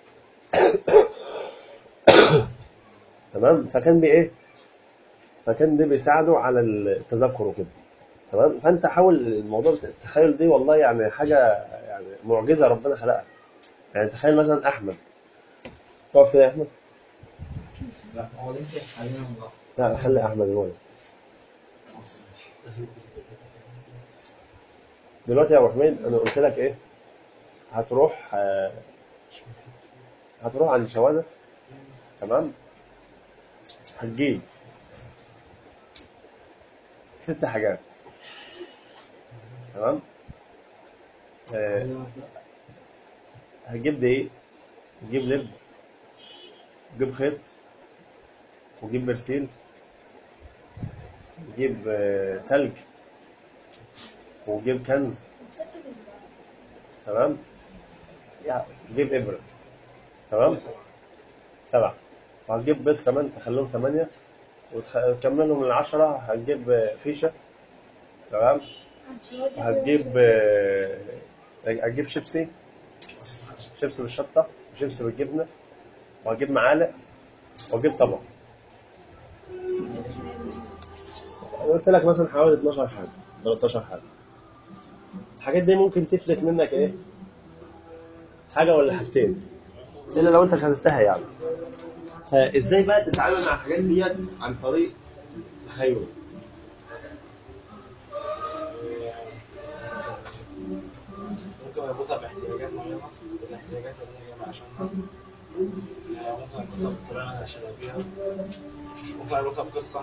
A: تمام فكان بي ايه فكان ده بيساعده على التذكر وكده تمام فانت حاول الموضوع التخيل دي والله يعني حاجه يعني معجزه ربنا خلقها يعني تخيل مثلا احمد تقف كده يا احمد
C: لا هو اللي انت حاليا الله
A: لا خلي احمد هو دلوقتي يا ابو حميد انا قلت لك ايه هتروح آه، هتروح عند شواده تمام هتجيب ست حاجات تمام آه، هتجيب دقيق وتجيب لب وتجيب خيط وتجيب برسيل وتجيب آه، تلج وتجيب كنز تمام يعني تجيب إبرة تمام سبعة وهتجيب بيض كمان تخليهم ثمانية وتكملهم من العشرة هتجيب آه، فيشة تمام وهتجيب آه، هتجيب شيبسي شيبسي بالشطة وشيبسي بالجبنة وهتجيب معالق وهتجيب طبق أنا قلت لك مثلا حوالي 12 حاجة 13 حاجة الحاجات دي ممكن تفلت منك ايه حاجة ولا حاجتين إلا لو أنت خدتها يعني فإزاي بقى تتعامل مع الحاجات ديت عن طريق تخيل
F: ممكن اربطها باحتياجات معينه بالاحتياجات اللي انا جاي عشانها يعني ممكن اربطها بالطريقه اللي انا هشتغل بيها ممكن اربطها بقصه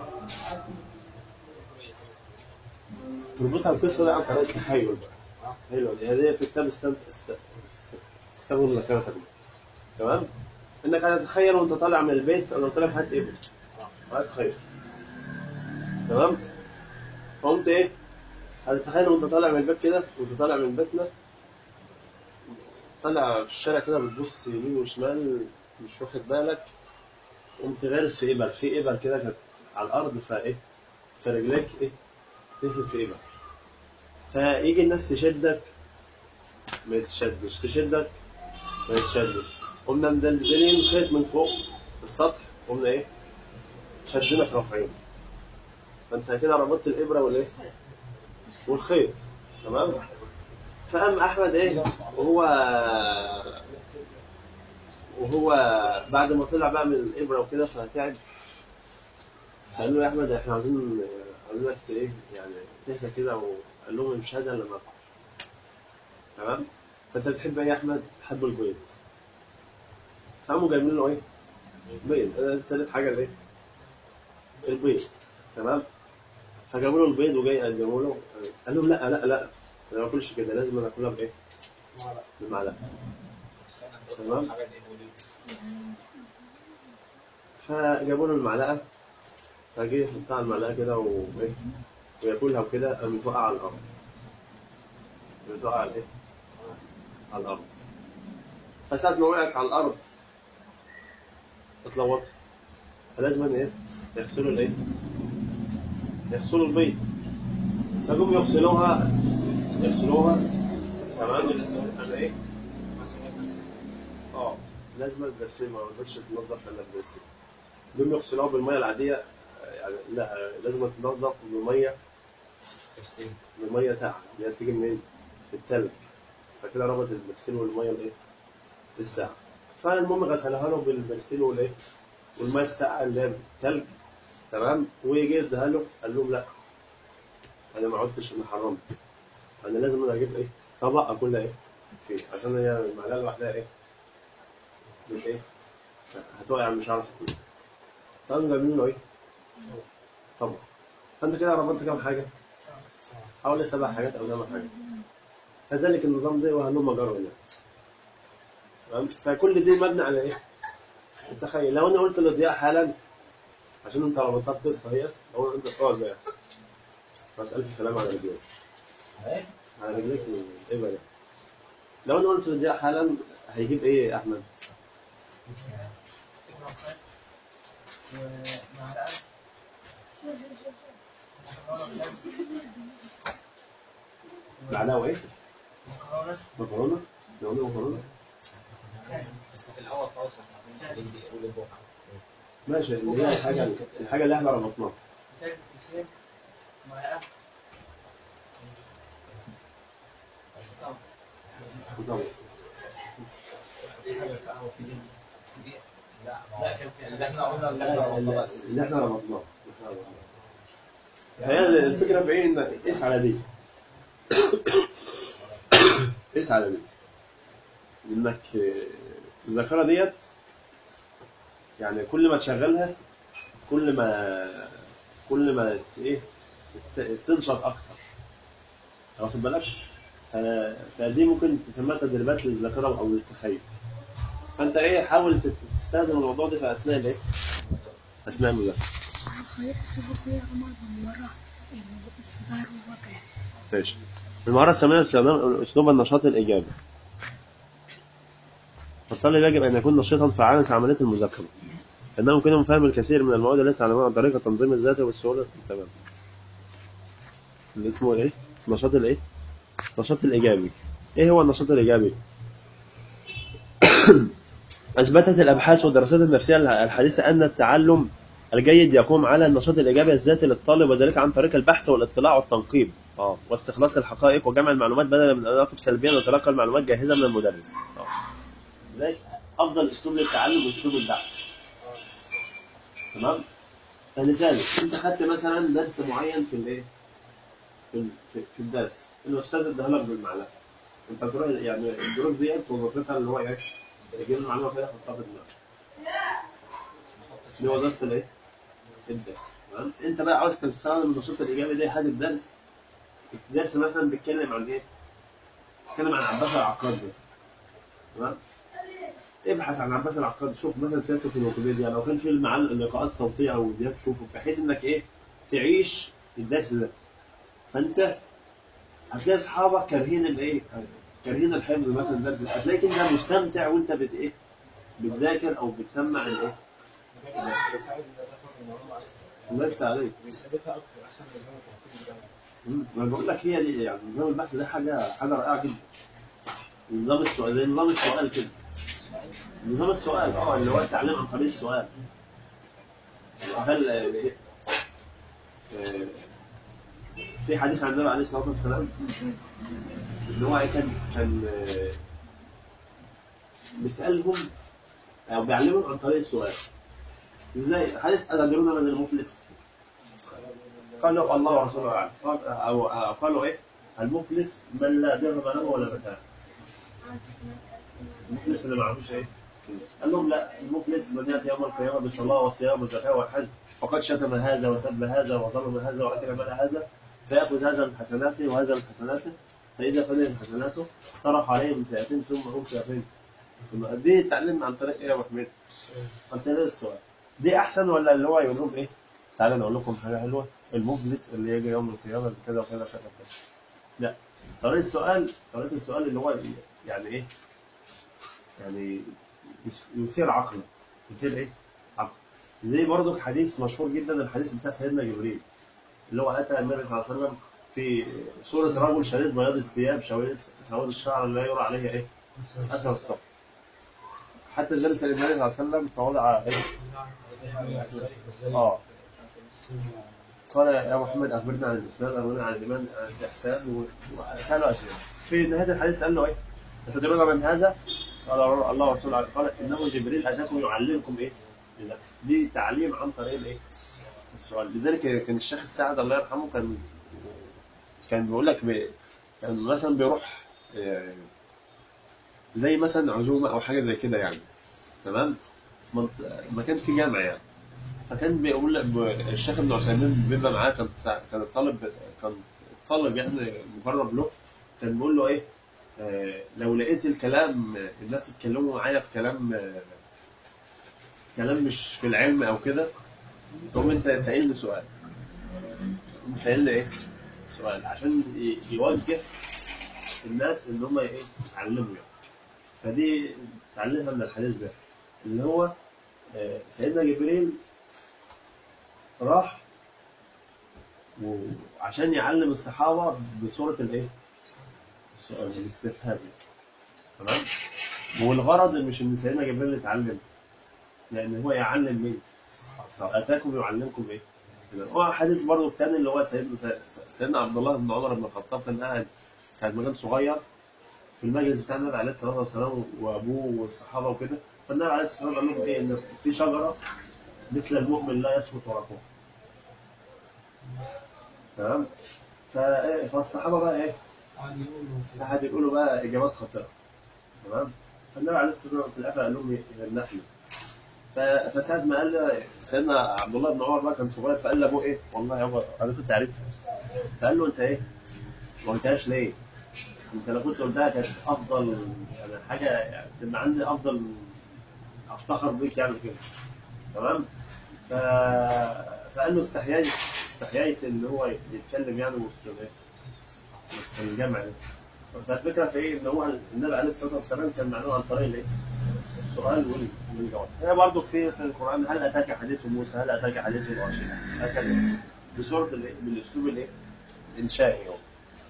A: تربطها القصة دي عن طريق التخيل بقى حلوة دي هذه في كتاب استنت است- است- استخدم ذاكرتك بقى. تمام انك هتتخيل وانت طالع من البيت انا قلت لك هات ابن هات خيط تمام فقمت ايه هتتخيل وانت طالع من البيت كده وانت طالع من بيتنا طالع في الشارع كده بتبص يمين وشمال مش واخد بالك قمت غارس في ابر في ابر كده كانت على الارض فايه فرجليك ايه تنفذ في ابر فيجي الناس تشدك ما تشدش تشدك ما يتشدش قمنا مدلدلين خيط من فوق السطح قمنا ايه شدنك رافعين فانت كده ربطت الابره والايه والخيط تمام فقام احمد ايه وهو وهو بعد ما طلع بقى من الابره وكده فتعب فقال له يا احمد احنا عاوزين عاوزينك ت- ايه يعني تهدى كده وقال لهم مش هذا الا ما أكل. تمام فانت بتحب ايه يا احمد؟ تحب البيض فقاموا جايبين له ايه؟ بيض آه، تالت حاجه الايه؟ البيض تمام فجابوا له البيض وجاي قدموا له قال لهم لا لا لا انا ما باكلش كده لازم أنا اكلها بايه؟
F: معلقة
A: بمعلقه
F: استنى
A: تمام.
F: تمام حاجات ايه ودي
A: فجابوا له المعلقه فجه يحطها على المعلقه كده وايه وياكلها وكده قام يتوقع على الارض يتوقع على ايه؟ على الارض فساعة ما وقعت على الارض اتلوثت فلازم ايه؟ يغسلوا الايه؟ يغسلوا البيض فجم يغسلوها يغسلوها تمام على ايه؟ اه لازم تغسل ما تقدرش تنظف الا بغسل دول يغسلوها بالميه العاديه آه، يعني لا آه، لازم تنظف بميه بميه ساقعه اللي هي بتيجي منين؟ من التلج فكده ربط البرسيل والميه الايه؟ الساقعه فالمهم غسلها له بالبرسيل والايه؟ والميه الساقعه اللي هي التلج تمام ويجي اداها له قال لهم لا انا ما عدتش انا حرمت انا لازم انا اجيب ايه؟ طبق اكلها ايه؟ فيه عشان هي المعلقه لوحدها ايه؟ مش ايه؟ هتقع مش عارف اكلها فقاموا جايبين له ايه؟ طبق فانت كده ربطت كام حاجه؟ حوالي سبع حاجات او ثمان حاجات كذلك النظام ده وهلم جرى يعني تمام فكل دي مبني على ايه؟ تخيل لو انا قلت لضياء حالا عشان انت ربطتها بقصه هي لو انت تقعد بقى بس الف سلامه على رجليك على رجليك ايه بقى لو انا قلت لضياء حالا هيجيب ايه يا احمد؟
C: ومعلقة
A: معلقه وايه؟
C: مكرونة
A: مكرونه؟ لو قلنا مكرونه
F: بس في الاول خالص احنا عاملين دي اول الجمعه
A: ماشي اللي هي الحاجه الحاجه اللي احنا ربطناها
C: تاكل كيسين معلقة طبعا
A: طبعا
F: في حاجه ساعه وفي دي لا
C: لا كان في
F: اللي احنا قلنا اللي احنا
A: لا،
F: قلنا
A: اللي
F: بس
A: اللي احنا ربطناه اللي احنا ربطناه. فهي الفكره في ايه انك قيس على دي قيس على دي انك الذاكره ديت يعني كل ما تشغلها كل ما كل ما ت- ايه ت- تنشط اكتر واخد بالك ف- فدي ممكن تسميها تدريبات للذاكره او للتخيل فانت ايه حاول تت- تستخدم الموضوع ده في اثناء الايه اثناء المذاكره
G: خيط تبقى عمر من ورا السبار ووقع
A: ماشي المهارة الثانية استخدام أسلوب النشاط الإيجابي فالطالب يجب أن يكون نشيطا فعالا في عملية المذاكرة لأنه يمكنه فهم الكثير من المواد التي تعلمها عن طريق التنظيم الذاتي والسهولة تمام اللي اسمه إيه؟ النشاط الإيه؟ النشاط الإيجابي إيه هو النشاط الإيجابي؟ أثبتت الأبحاث والدراسات النفسية الحديثة أن التعلم الجيد يقوم على النشاط الإيجابي الذاتي للطالب وذلك عن طريق البحث والاطلاع والتنقيب اه واستخلاص الحقائق وجمع المعلومات بدلا من أن نراقب سلبيا وتلقى المعلومات جاهزة من المدرس اه لذلك أفضل أسلوب للتعلم أسلوب البحث تمام فلذلك أنت خدت مثلا درس معين في الإيه؟ في ال- في في الدرس الأستاذ اداها لك بالمعلقة أنت تروح يعني الدروس ديت وظيفتها اللي هو إيه؟ يجيب المعلومة كده يحطها في دماغك دي وظيفة الإيه؟ الدرس تمام انت بقى عاوز تستخدم النشاط الايجابي ده حاجه الدرس الدرس مثلا بيتكلم عن ايه؟ بيتكلم عن عباس العقاد مثلا تمام ابحث عن عباس العقاد شوف مثلا سيرته في الويكيبيديا لو كان في معاه لقاءات صوتيه او فيديوهات تشوفه بحيث انك ايه تعيش الدرس ده فانت هتلاقي اصحابك كارهين الايه؟ كارهين الحفظ مثلا الدرس هتلاقيك انت مستمتع وانت بت ايه؟ بتذاكر او بتسمع الايه؟
F: بيساعد ان نحفظ المعلومه احسن
A: الله يفتح عليك
F: بيثبتها اكتر احسن من نظام التحقيق بتاعنا
A: مم. انا بقول لك هي دي يعني نظام البحث ده حاجه حاجه رائعه جدا نظام السؤال زي نظام السؤال كده نظام السؤال اه اللي هو التعليم عن طريق السؤال هل آه، آه، في حديث عن النبي عليه الصلاه والسلام ان هو كان كان آه، بيسالهم او بيعلمهم عن طريق السؤال ازاي حديث اتدرون من المفلس قالوا الله ورسوله اعلم قال- او أو قالوا ايه المفلس من لا درهم له ولا متاع المفلس اللي معهوش ايه قال لهم لا المفلس من ياتي يوم القيامه بصلاه وصيام وزكاه وحج وقد شتم هذا وسب هذا وظلم هذا واكل مال هذا فياخذ هذا من حسناته وهذا من حسناته فاذا فنيت حسناته طرح عليه من سيئتين ثم هم سيئتين ثم دي تعلم عن طريق ايه يا ابو حميد؟ عن طريق السؤال دي احسن ولا اللي هو يقول لهم ايه؟ تعالى نقول لكم حاجه حلوه المفلس اللي يجي يوم القيامه بكذا وكذا وكذا وكذا لا طريقه السؤال طريقه السؤال اللي هو يعني ايه؟ يعني يس- يثير عقله يثير ايه؟ عقل زي برضو حديث مشهور جدا الحديث بتاع سيدنا جبريل اللي هو اتى النبي صلى الله عليه وسلم في صورة رجل شديد بياض الثياب شوي- سواد الشعر لا يرى عليه ايه؟ اثر الصف حتى جلس النبي صلى الله عليه وسلم فوضع ايه؟ اه قال يا محمد اخبرنا عن الاسلام اخبرنا عن الايمان عن الاحسان و- وساله اسئله في نهايه الحديث قال له ايه؟ تدرون من هذا؟ قال الله ورسوله قال انه جبريل اتاكم يعلمكم ايه؟ لا. دي تعليم عن طريق الايه؟ السؤال لذلك كان الشيخ السعد الله يرحمه كان كان بيقول لك بي كان مثلا بيروح آه، زي مثلا عزومه او حاجه زي كده يعني تمام منط- مكان فيه جامع يعني فكان بيقول لك ب- الشيخ ابن عثيمين بيبقى معاه كان سا- كان الطالب كان الطالب يعني مجرب له كان بيقول له ايه آه، لو لقيت الكلام الناس اتكلموا معايا في كلام آه، كلام مش في العلم او كده تقوم انت سائلني سؤال تقوم سائلني ايه سؤال عشان ي- يوجه الناس ان هم ايه يتعلموا يعني فدي تعلمها من الحديث ده اللي هو آه، سيدنا جبريل راح وعشان يعلم الصحابة بصورة الايه؟ السؤال الاستفهام تمام؟ والغرض مش ان سيدنا جبريل يتعلم لان هو يعلم مين؟ اتاكم يعلمكم ايه؟ كده. هو حديث برضه الثاني اللي هو سيدنا سيدنا عبد الله بن عمر بن الخطاب كان قاعد ساعة ما كان صغير في المجلس بتاع النبي عليه الصلاه والسلام وابوه والصحابه وكده فالنبي عليه الصلاه والسلام قال لهم ايه ان في شجره مثل المؤمن لا يسقط ورقها تمام فايه فالصحابه بقى ايه قعد يقولوا بقى اجابات خاطئه تمام فالنبي عليه الصلاه والسلام في الاخر قال لهم ايه النحل ف- فساعة ما قال سيدنا عبد الله بن عمر بقى كان صغير فقال لابوه ايه والله يابا انا كنت عارفها فقال له انت ايه ما قلتهاش ليه؟ انت لو كنت قلتها كانت افضل يعني حاجه يعني تبقى عندي افضل افتخر بيك يعني كده تمام ف... فقال له استحييت استحييت ان هو يتكلم يعني وسط الايه؟ وسط الجامع ده فالفكره في ايه ان هو النبي عليه الصلاه والسلام كان معلوم عن طريق الايه؟ السؤال وال- والجواب هي برضه في في القران هل اتاك حديث موسى هل اتاك حديث الغاشيه هكذا بصوره الايه؟ بالاسلوب الايه؟ الانشائي هو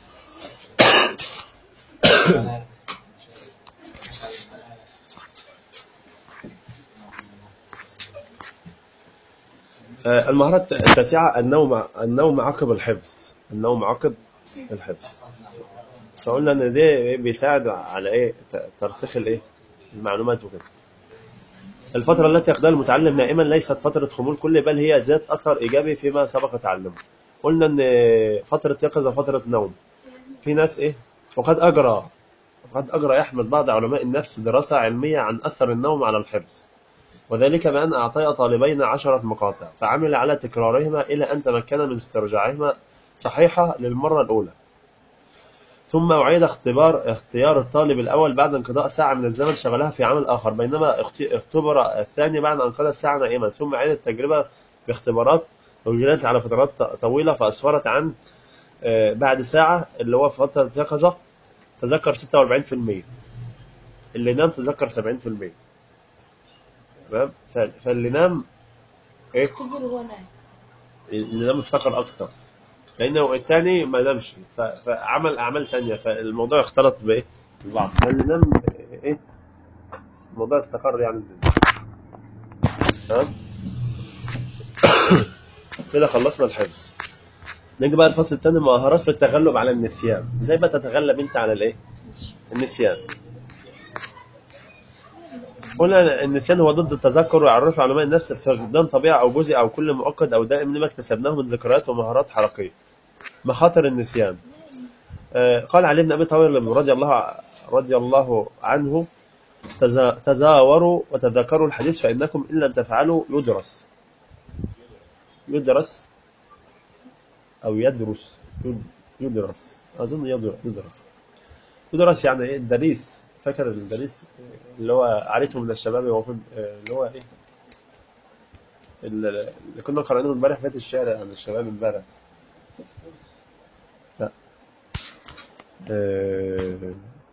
A: آه، المهارات التاسعة النوم النوم عقب الحفظ النوم عقب الحفظ فقلنا ان ده بيساعد على ايه ت- ترسيخ الايه المعلومات وكده الفترة التي يقضيها المتعلم نائما ليست فترة خمول كلي بل هي ذات أثر إيجابي فيما سبق تعلمه قلنا إن فترة يقظة فترة نوم في ناس إيه وقد أجرى وقد أجرى أحمد بعض علماء النفس دراسة علمية عن أثر النوم على الحفظ وذلك بأن أعطي طالبين عشرة مقاطع فعمل على تكرارهما إلى أن تمكن من استرجاعهما صحيحة للمرة الأولى ثم أعيد اختبار اختيار الطالب الأول بعد انقضاء ساعة من الزمن شغلها في عمل آخر بينما اخت- اختبر الثاني بعد أن قضى الساعة نائما ثم أعيد التجربة باختبارات وجدت على فترات ط- طويلة فأسفرت عن آه، بعد ساعة اللي هو فترة يقظة تذكر 46% اللي نام تذكر 70% تمام ف- فاللي نام ايه
G: افتكر هو نايم
A: اللي نام افتكر اكتر لانه الثاني ما نامش ف- فعمل اعمال تانية فالموضوع اختلط بايه ببعض فاللي نام ايه الموضوع استقر يعني تمام كده خلصنا الحفظ نيجي بقى الفصل الثاني مهارات في التغلب على النسيان ازاي بقى تتغلب انت على الايه النسيان قلنا النسيان هو ضد التذكر ويعرف علماء النفس فقدان طبيعة أو جزء أو كل مؤقت أو دائم لما اكتسبناه من ذكريات ومهارات حركية مخاطر النسيان آه، قال علي بن أبي طالب رضي الله رضي الله عنه تزا- تزاوروا وتذاكروا الحديث فإنكم إن لم تفعلوا يدرس يدرس أو يدرس يد- يدرس أظن يدر- يدرس يدرس يعني إيه الدريس فاكر الدريس اللي هو عريته من الشباب هو فين- اللي هو إيه اللي اللي كنا قرأناه امبارح فات الشارع عن الشباب امبارح لا آه،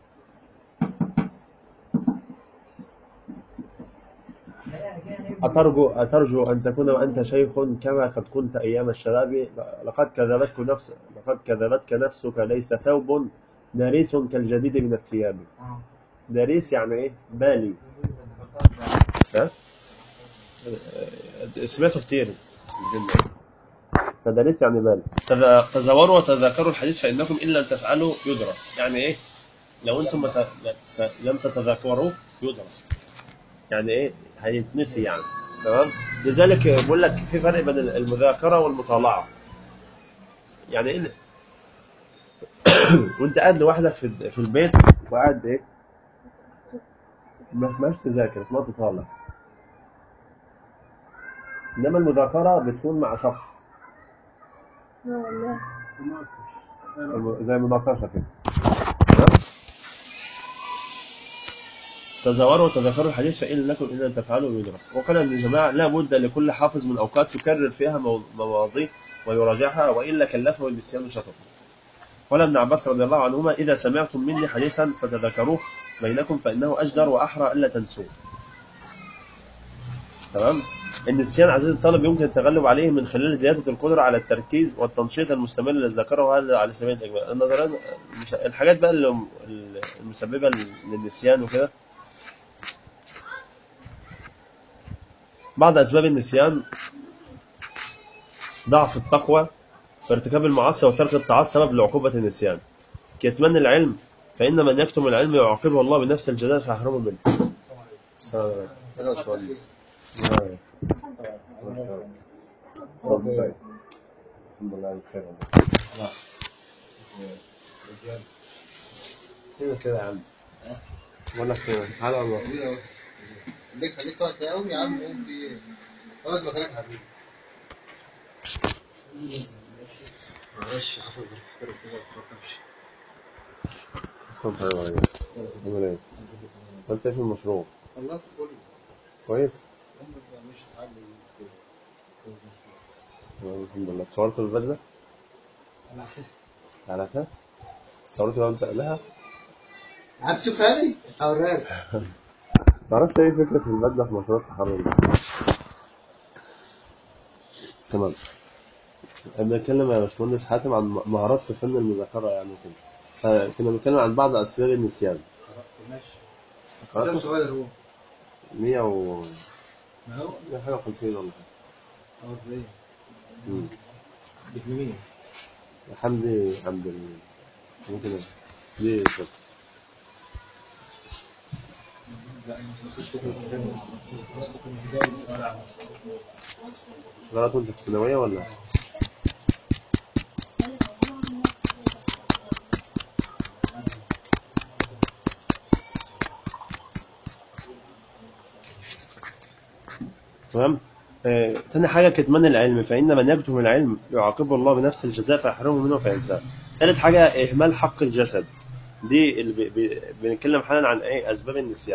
A: أترجو أترجو أن تكون وأنت شيخ كما قد كنت أيام الشباب لقد كذبتك نفس لقد كذبتك نفسك ليس ثوب داريس كالجديد من الثياب
C: اه
A: داريس يعني إيه بالي ها آه، سمعته كتير الجملة. فداريس يعني بالي تذا- تزوروا وتذاكروا الحديث فإنكم إن لم تفعلوا يدرس يعني إيه لو أنتم مت... ت- لم تتذاكروه يدرس يعني ايه هيتنسي يعني تمام لذلك بقول لك في فرق بين المذاكره والمطالعه يعني ايه وانت قاعد لوحدك في في البيت وقاعد ايه ما اسمهاش تذاكر اسمها تطالع انما المذاكره بتكون مع شخص
G: لا والله
A: الم- زي المناقشه كده تمام تزاوروا وتذاكروا الحديث فإن لكم إن لم تفعلوا يدرس وقال ابن جماعة لا بد لكل حافظ من أوقات يكرر فيها مو- مواضيع ويراجعها وإلا كلفه النسيان شططا قال ابن عباس رضي الله عنهما إذا سمعتم مني حديثا فتذكروه بينكم فإنه أجدر وأحرى ألا تنسوه تمام النسيان عزيز الطالب يمكن التغلب عليه من خلال زيادة القدرة على التركيز والتنشيط المستمر للذاكرة وهذا على سبيل الإجمال النظريات مش- الحاجات بقى اللي المسببة للنسيان وكده بعض أسباب النسيان ضعف التقوى فارتكاب المعاصي وترك الطاعات سبب لعقوبة النسيان كيتمان العلم فإن من يكتم العلم يعاقبه الله بنفس الجزاء فيحرمه منه السلام عليكم. أنا مش مهندس. نعم. ما شاء الله. اتفضل. الحمد لله بخير والله. كده كده يا عم بقول لك كده تعالى والله
H: خليك خليك وقت قوي يا عم قوم في ايه اقعد مكانك يا حبيبي معلش حصل ظروف كده كده ما تفكرش
A: اتفضل يا وليد. عامل ايه؟ عملت ايه في المشروع؟
H: خلصت كله
A: كويس؟
H: هم مش حاجه كده
A: تمام، الحمد لله صورت البدلة؟ على صورت لو انت قبلها؟
H: عايز تشوفها لي؟ اوريها لك
A: تعرفش ايه فكرة البدلة في مشروع التخرج؟ تمام انا بنتكلم يا باشمهندس حاتم عن مهارات في فن المذاكرة يعني كده آه، كنا بنتكلم عن بعض أسباب النسيان
H: ماشي
A: خلاص.
H: ده صغير هو
A: 100 و
H: ما هو
A: 100 حاجة 50 ولا حاجة
H: 40
A: مم.
H: بجنيه
A: حمدي عبد ال ممكن دي كده.
H: لا مش مدارس ولا
A: غلط وانت في ثانوية ولا؟ تمام آه، تاني حاجة كتمان العلم فإن من يكتم العلم يعاقبه الله بنفس الجزاء فيحرمه منه فينساه ثالث حاجة إهمال حق الجسد دي اللي بي- بي- بنتكلم حالا عن إيه أسباب النسيان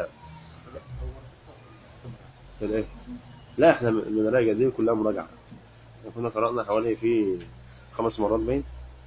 A: الإيه؟ لا إحنا بنراجع دي كلها مراجعة إحنا كنا قرأنا حوالي في خمس مرات باين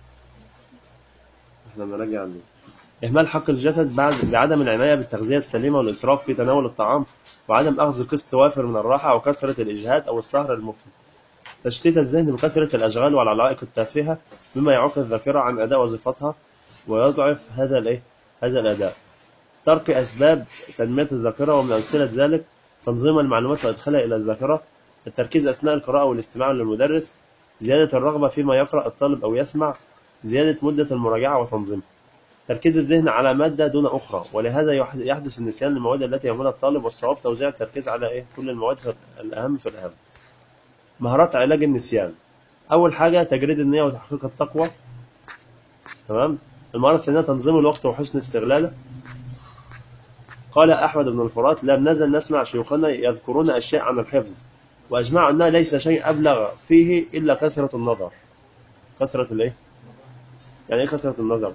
A: إحنا بنراجع عن دي إهمال حق الجسد بعد بعدم العناية بالتغذية السليمة والإسراف في تناول الطعام وعدم أخذ قسط وافر من الراحة أو كثرة الإجهاد أو السهر المفرط تشتيت الذهن بكثرة الأشغال والعلائق التافهة مما يعوق الذاكرة عن أداء وظيفتها ويضعف هذا الإيه؟ هذا الأداء ترك أسباب تنمية الذاكرة ومن أمثلة ذلك تنظيم المعلومات وإدخالها إلى الذاكرة التركيز أثناء القراءة والاستماع للمدرس زيادة الرغبة فيما يقرأ الطالب أو يسمع زيادة مدة المراجعة وتنظيمها تركيز الذهن على مادة دون أخرى ولهذا يح- يحدث النسيان للمواد التي يهملها الطالب والصواب توزيع التركيز على إيه؟ كل المواد في الأهم في الأهم مهارات علاج النسيان أول حاجة تجريد النية وتحقيق التقوى تمام المهارة الثانية تنظيم الوقت وحسن استغلاله قال أحمد بن الفرات لم نزل نسمع شيوخنا يذكرون أشياء عن الحفظ وأجمعوا أنها ليس شيء أبلغ فيه إلا كثرة النظر كثرة الإيه؟ يعني إيه كثرة النظر؟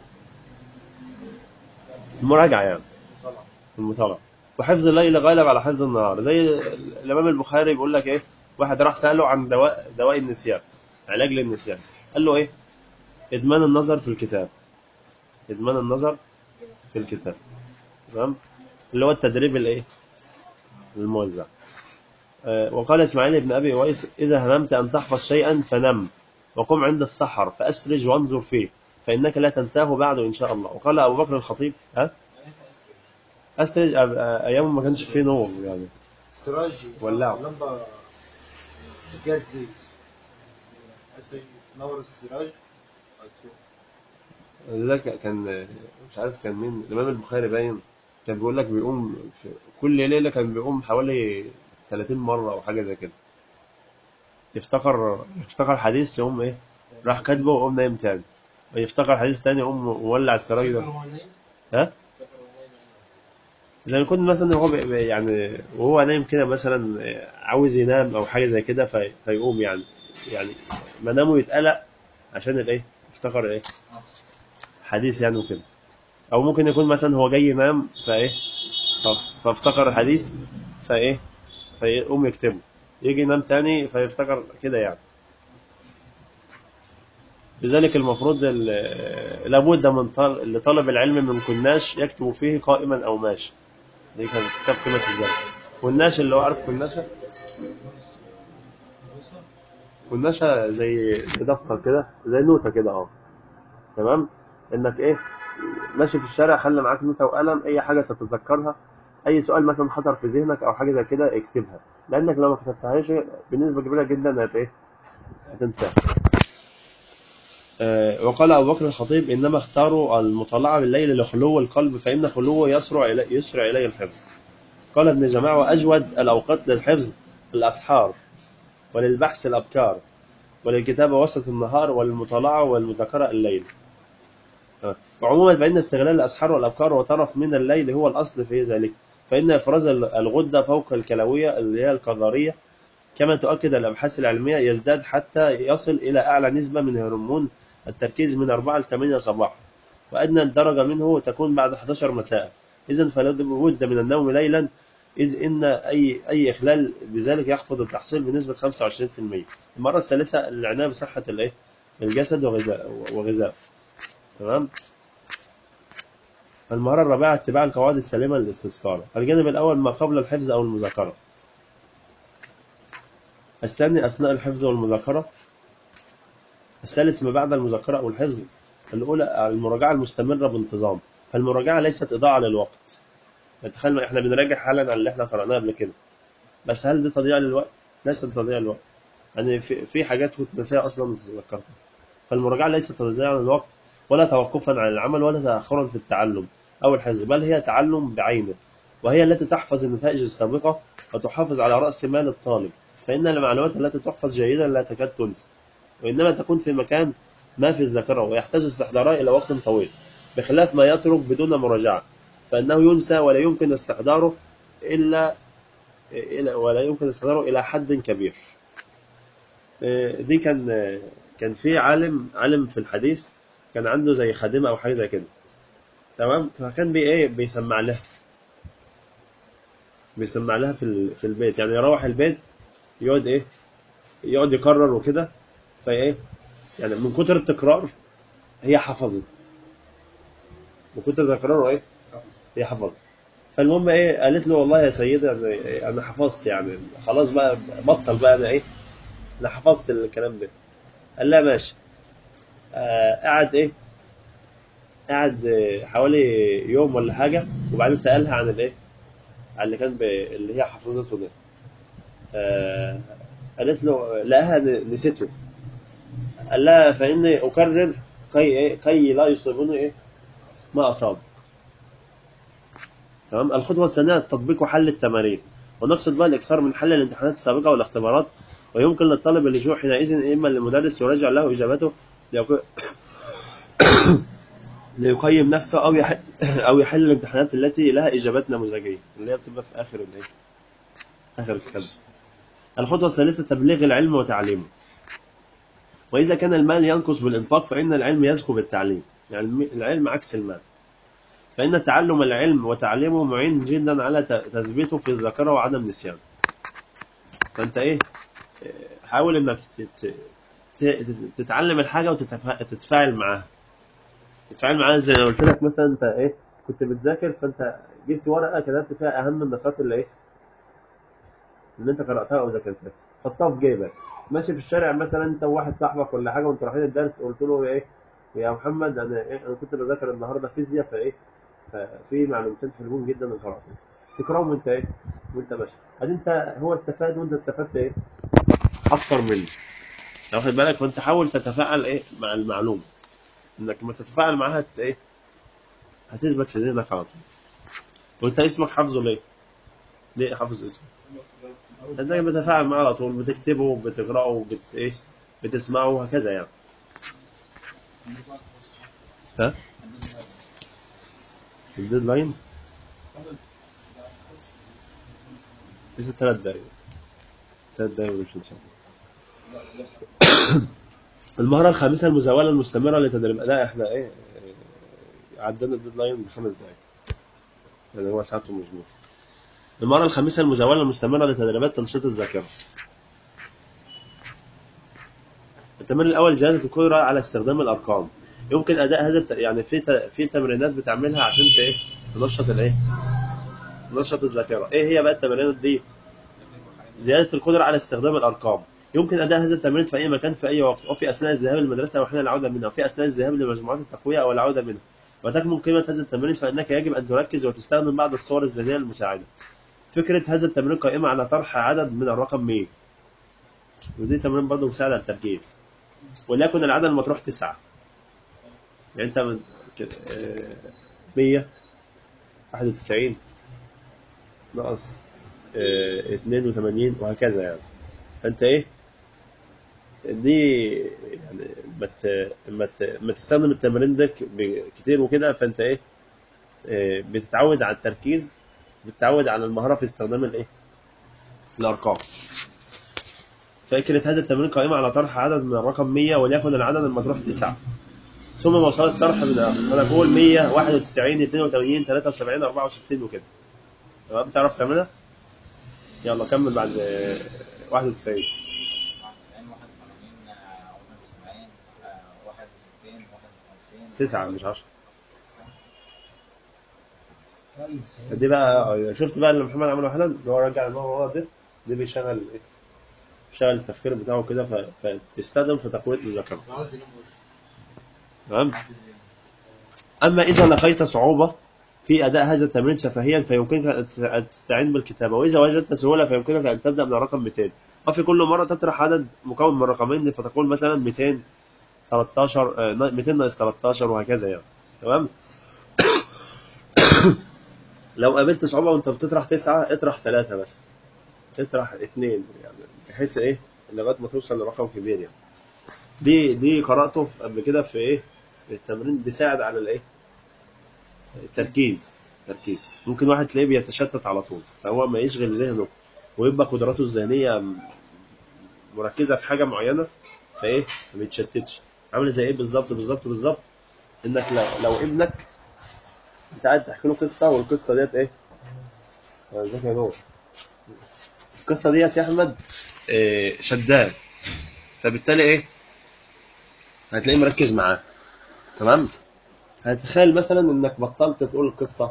A: المراجعة يعني المطالعة وحفظ الليل غالب على حفظ النهار زي الإمام البخاري بيقول لك إيه واحد راح سأله عن دواء دواء النسيان علاج للنسيان قال له إيه إدمان النظر في الكتاب إدمان النظر في الكتاب تمام اللي هو التدريب الإيه الموزع آه، وقال إسماعيل بن أبي ويس إذا هممت أن تحفظ شيئا فنم وقم عند السحر فأسرج وانظر فيه فإنك لا تنساه بعد إن شاء الله وقال أبو بكر الخطيب ها أسرج أب- آه، أيام ما كانش فيه نور يعني
H: السراج
A: ولعوا.
H: لمبة الجاز دي هسه نور السراج هتشوف.
A: ده ك- كان مش عارف كان مين الإمام البخاري باين كان بيقول لك بيقوم في كل ليلة كان بيقوم حوالي 30 مرة أو حاجة زي كده يفتكر يفتكر حديث يقوم إيه راح كاتبه ويقوم نايم تاني يفتكر حديث تاني يقوم مولع السراج ده
F: هو نايم
A: ها زي ما يكون مثلا هو بي- بي- يعني وهو نايم كده مثلا عاوز ينام او حاجه زي كده في فيقوم يعني يعني منامه يتقلق عشان الايه يفتكر ايه حديث يعني وكده او ممكن يكون مثلا هو جاي ينام فايه ف- فافتكر الحديث فايه فيقوم يكتبه يجي ينام تاني فيفتكر كده يعني لذلك المفروض ال- لابد من طل- لطلب العلم من كناش يكتب فيه قائما او ماشي دي كانت كتاب قيمة الزمن والناش اللي هو عارف كناشة كناشة زي زي دفتر كده زي نوتة كده اه تمام انك ايه ماشي في الشارع خلي معاك نوتة وقلم اي حاجة تتذكرها اي سؤال مثلا خطر في ذهنك او حاجة زي كده اكتبها لانك لو ما كتبتهاش بنسبة كبيرة جدا هت ايه هتنساها آه، وقال أبو بكر الخطيب إنما اختاروا المطالعة بالليل لخلو القلب فإن خلوه يسرع إليه, يسرع إليه الحفظ قال ابن جماعة وأجود الأوقات للحفظ الأسحار وللبحث الأبكار وللكتابة وسط النهار وللمطالعة والمذاكرة الليل آه. وعموما فإن استغلال الأسحار والأبكار وطرف من الليل هو الأصل في ذلك فإن إفراز الغدة فوق الكلوية اللي هي القذرية كما تؤكد الأبحاث العلمية يزداد حتى يصل إلى أعلى نسبة من هرمون التركيز من 4 ل 8 صباحا وأدنى درجة منه تكون بعد 11 مساء إذا فلا بد من النوم ليلا إذ إن أي أي إخلال بذلك يخفض التحصيل بنسبة 25% المرة الثالثة العناية بصحة الإيه؟ الجسد وغذاء وغذاء تمام المهارة الرابعة اتباع القواعد السليمة للاستذكار الجانب الأول ما قبل الحفظ أو المذاكرة الثاني أثناء الحفظ والمذاكرة الثالث ما بعد المذاكرة أو الحفظ الأولى المراجعة المستمرة بانتظام فالمراجعة ليست إضاعة للوقت تخيل احنا بنراجع حالا على اللي احنا قرأناه قبل كده بس هل دي تضييع للوقت؟ ليست تضييع للوقت يعني في في حاجات كنت ناسيها أصلا مش ذكرتها فالمراجعة ليست تضييعا للوقت ولا توقفا عن العمل ولا تأخرا في التعلم أو الحفظ بل هي تعلم بعينه وهي التي تحفظ النتائج السابقة وتحافظ على رأس مال الطالب فإن المعلومات التي تحفظ جيدا لا تكاد تنسى وإنما تكون في مكان ما في الذاكرة ويحتاج استحضارها إلى وقت طويل بخلاف ما يترك بدون مراجعة فإنه ينسى ولا يمكن استحضاره إلا إلى ولا يمكن استحضاره إلى حد كبير آه، دي كان آه، كان في عالم عالم في الحديث كان عنده زي خادمة أو حاجة زي كده تمام فكان بي إيه بيسمع لها بيسمع لها في ال- في البيت يعني يروح البيت يقعد إيه يقعد يكرر وكده فايه يعني من كتر التكرار هي حفظت من كتر التكرار ايه هي حفظت فالمهم ايه قالت له والله يا سيدة انا أنا حفظت يعني خلاص بقى بطل بقى انا ايه انا حفظت الكلام ده قال لها ماشي آه قعد ايه قعد آه، حوالي يوم ولا حاجة وبعدين سألها عن الايه عن اللي كان ب... اللي هي حفظته ده آه قالت له لقاها ن- نسيته قال لها فإني أكرر كي إيه كي لا يصيبني إيه ما أصاب تمام الخطوة الثانية تطبيق حل التمارين ونقصد بقى الإكثار من حل الامتحانات السابقة والاختبارات ويمكن للطالب اللجوء حينئذ إما للمدرس يراجع له إجابته ليكون ليقيم نفسه او يحل او يحل الامتحانات التي لها اجابات نموذجيه اللي هي بتبقى في اخر الايه اخر الكتاب الخطوه الثالثه تبليغ العلم وتعليمه واذا كان المال ينقص بالانفاق فان العلم يزكو بالتعليم يعني الم- العلم عكس المال فان تعلم العلم وتعليمه معين جدا على ت- تثبيته في الذاكره وعدم نسيانه فانت ايه آه، حاول انك تت- ت- تتعلم الحاجه وتتفاعل معاها تتفاعل معاها زي ما قلت لك مثلا انت ايه كنت بتذاكر فانت جبت ورقه كتبت فيها اهم النقاط اللي ايه اللي انت قراتها او ذاكرتها حطها في جيبك ماشي في الشارع مثلا انت وواحد صاحبك ولا حاجه وانتوا رايحين الدرس قلت له ايه يا محمد انا ايه انا كنت بذاكر النهارده فيزياء فايه ففي معلومتين حلوين جدا انا قراتهم تقراهم وانت ايه وانت ماشي ادي انت هو استفاد وانت استفدت ايه اكتر منه واخد بالك فانت حاول تتفاعل ايه مع المعلومه انك لما تتفاعل معاها هت- ايه هتثبت في ذهنك على طول وانت اسمك حافظه ليه؟ ليه حافظ اسمك؟ لانك بتتفاعل معاه على طول بتكتبه بتقراه بت ايه بتسمعه وهكذا يعني ها؟ الديدلاين لسه ثلاث دقايق ثلاث دقايق ونمشي ان شاء الله المهارة الخامسة المزاولة المستمرة لتدريب لا احنا ايه إيه، عدينا الديدلاين بخمس دقايق يعني هو ساعته مظبوط المهارة الخامسة المزاولة المستمرة لتدريبات تنشيط الذاكرة التمرين الأول زيادة القدرة على استخدام الأرقام يمكن أداء هذا الت... يعني في ت... في تمرينات بتعملها عشان ت... إيه تنشط الإيه؟ تنشط الذاكرة إيه هي بقى التمرينات دي؟ زيادة القدرة على استخدام الأرقام يمكن أداء هذا التمرين في أي مكان في أي وقت وفي أثناء الذهاب للمدرسة أو حين العودة منها وفي أثناء الذهاب لمجموعات التقوية أو العودة منها وتكمن قيمة هذا التمرين فإنك يجب أن تركز وتستخدم بعض الصور الذهنية المساعدة فكرة هذا التمرين قائمة على طرح عدد من الرقم 100 ودي تمرين برضه مساعد على التركيز وليكن العدد المطروح تسعة يعني أنت من ك- آه، 100 91 ناقص آه، 82 وهكذا يعني فأنت إيه دي يعني ما ت- ما ت- ما تستخدم التمرين ده ك- ب- كتير وكده فأنت إيه آه، بتتعود على التركيز بتتعود على المهارة في استخدام الإيه الأرقام فكرة هذا التمرين قائمة على طرح عدد من الرقم 100 وليكن العدد المطروح 9 ثم مواصلة الطرح من أنا بقول 100 91 82 73 64 وكده تمام تعرف تعملها؟ يلا كمل بعد آه، 91
C: 91 81 71 61 51
A: 9 مش 10 دي بقى شفت بقى اللي محمد عمله حالا اللي هو رجع الموضوع ده دي بيشغل ايه؟ بيشغل التفكير بتاعه كده ف- فتستخدم في تقوية الذاكرة
H: عاوز ينام بس
A: تمام أما إذا لقيت صعوبة في أداء هذا التمرين شفهيا فيمكنك أن تس- أن تستعين بالكتابة وإذا وجدت سهولة فيمكنك أن تبدأ من الرقم 200 وفي كل مرة تطرح عدد مكون من رقمين فتقول مثلا 200 13 آه، 200 ناقص 13 وهكذا يعني تمام لو قابلت صعوبة وأنت بتطرح تسعة اطرح ثلاثة بس اطرح اثنين يعني بحيث إيه لغاية ما توصل لرقم كبير يعني دي دي قرأته في- قبل كده في إيه التمرين بيساعد على الإيه التركيز تركيز ممكن واحد تلاقيه بيتشتت على طول فهو ما يشغل ذهنه ويبقى قدراته الذهنيه م- مركزه في حاجه معينه فايه ما بيتشتتش عامل زي ايه بالظبط بالظبط بالظبط انك لو, لو ابنك انت قاعد تحكي له قصه والقصه ديت ايه آه، ازيك يا نور القصه ديت يا احمد إيه شداد فبالتالي ايه هتلاقيه مركز معاه تمام هتخيل مثلا انك بطلت تقول القصه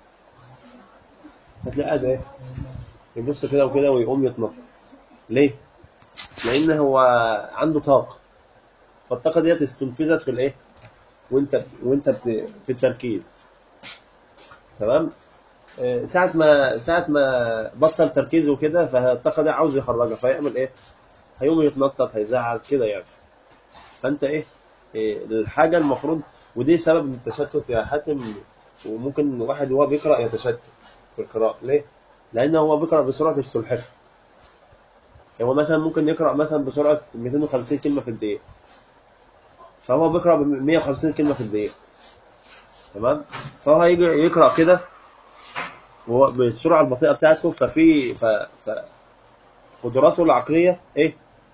A: هتلاقي قاعد ايه يبص كده وكده ويقوم يتنطط ليه؟ لان هو عنده طاقه فالطاقه ديت استنفذت في الايه؟ وانت وانت بت- في التركيز تمام؟ آه، ساعة ما ساعة ما بطل تركيزه وكده فالطاقة دي عاوز يخرجها فيعمل ايه؟ هيقوم يتنطط هيزعل كده يعني فانت ايه؟ إيه، الحاجة المفروض ودي سبب التشتت يا حاتم وممكن واحد وهو بيقرأ يتشتت في القراءة ليه؟ لأن هو بيقرأ بسرعة السلحفاة هو مثلا ممكن يقرأ مثلا بسرعة 250 كلمة في الدقيقة فهو بيقرأ ب 150 كلمة في الدقيقة تمام فهو هيجي يقرا كده وهو بالسرعه البطيئه بتاعته ففي ف... ف... قدراته العقليه ايه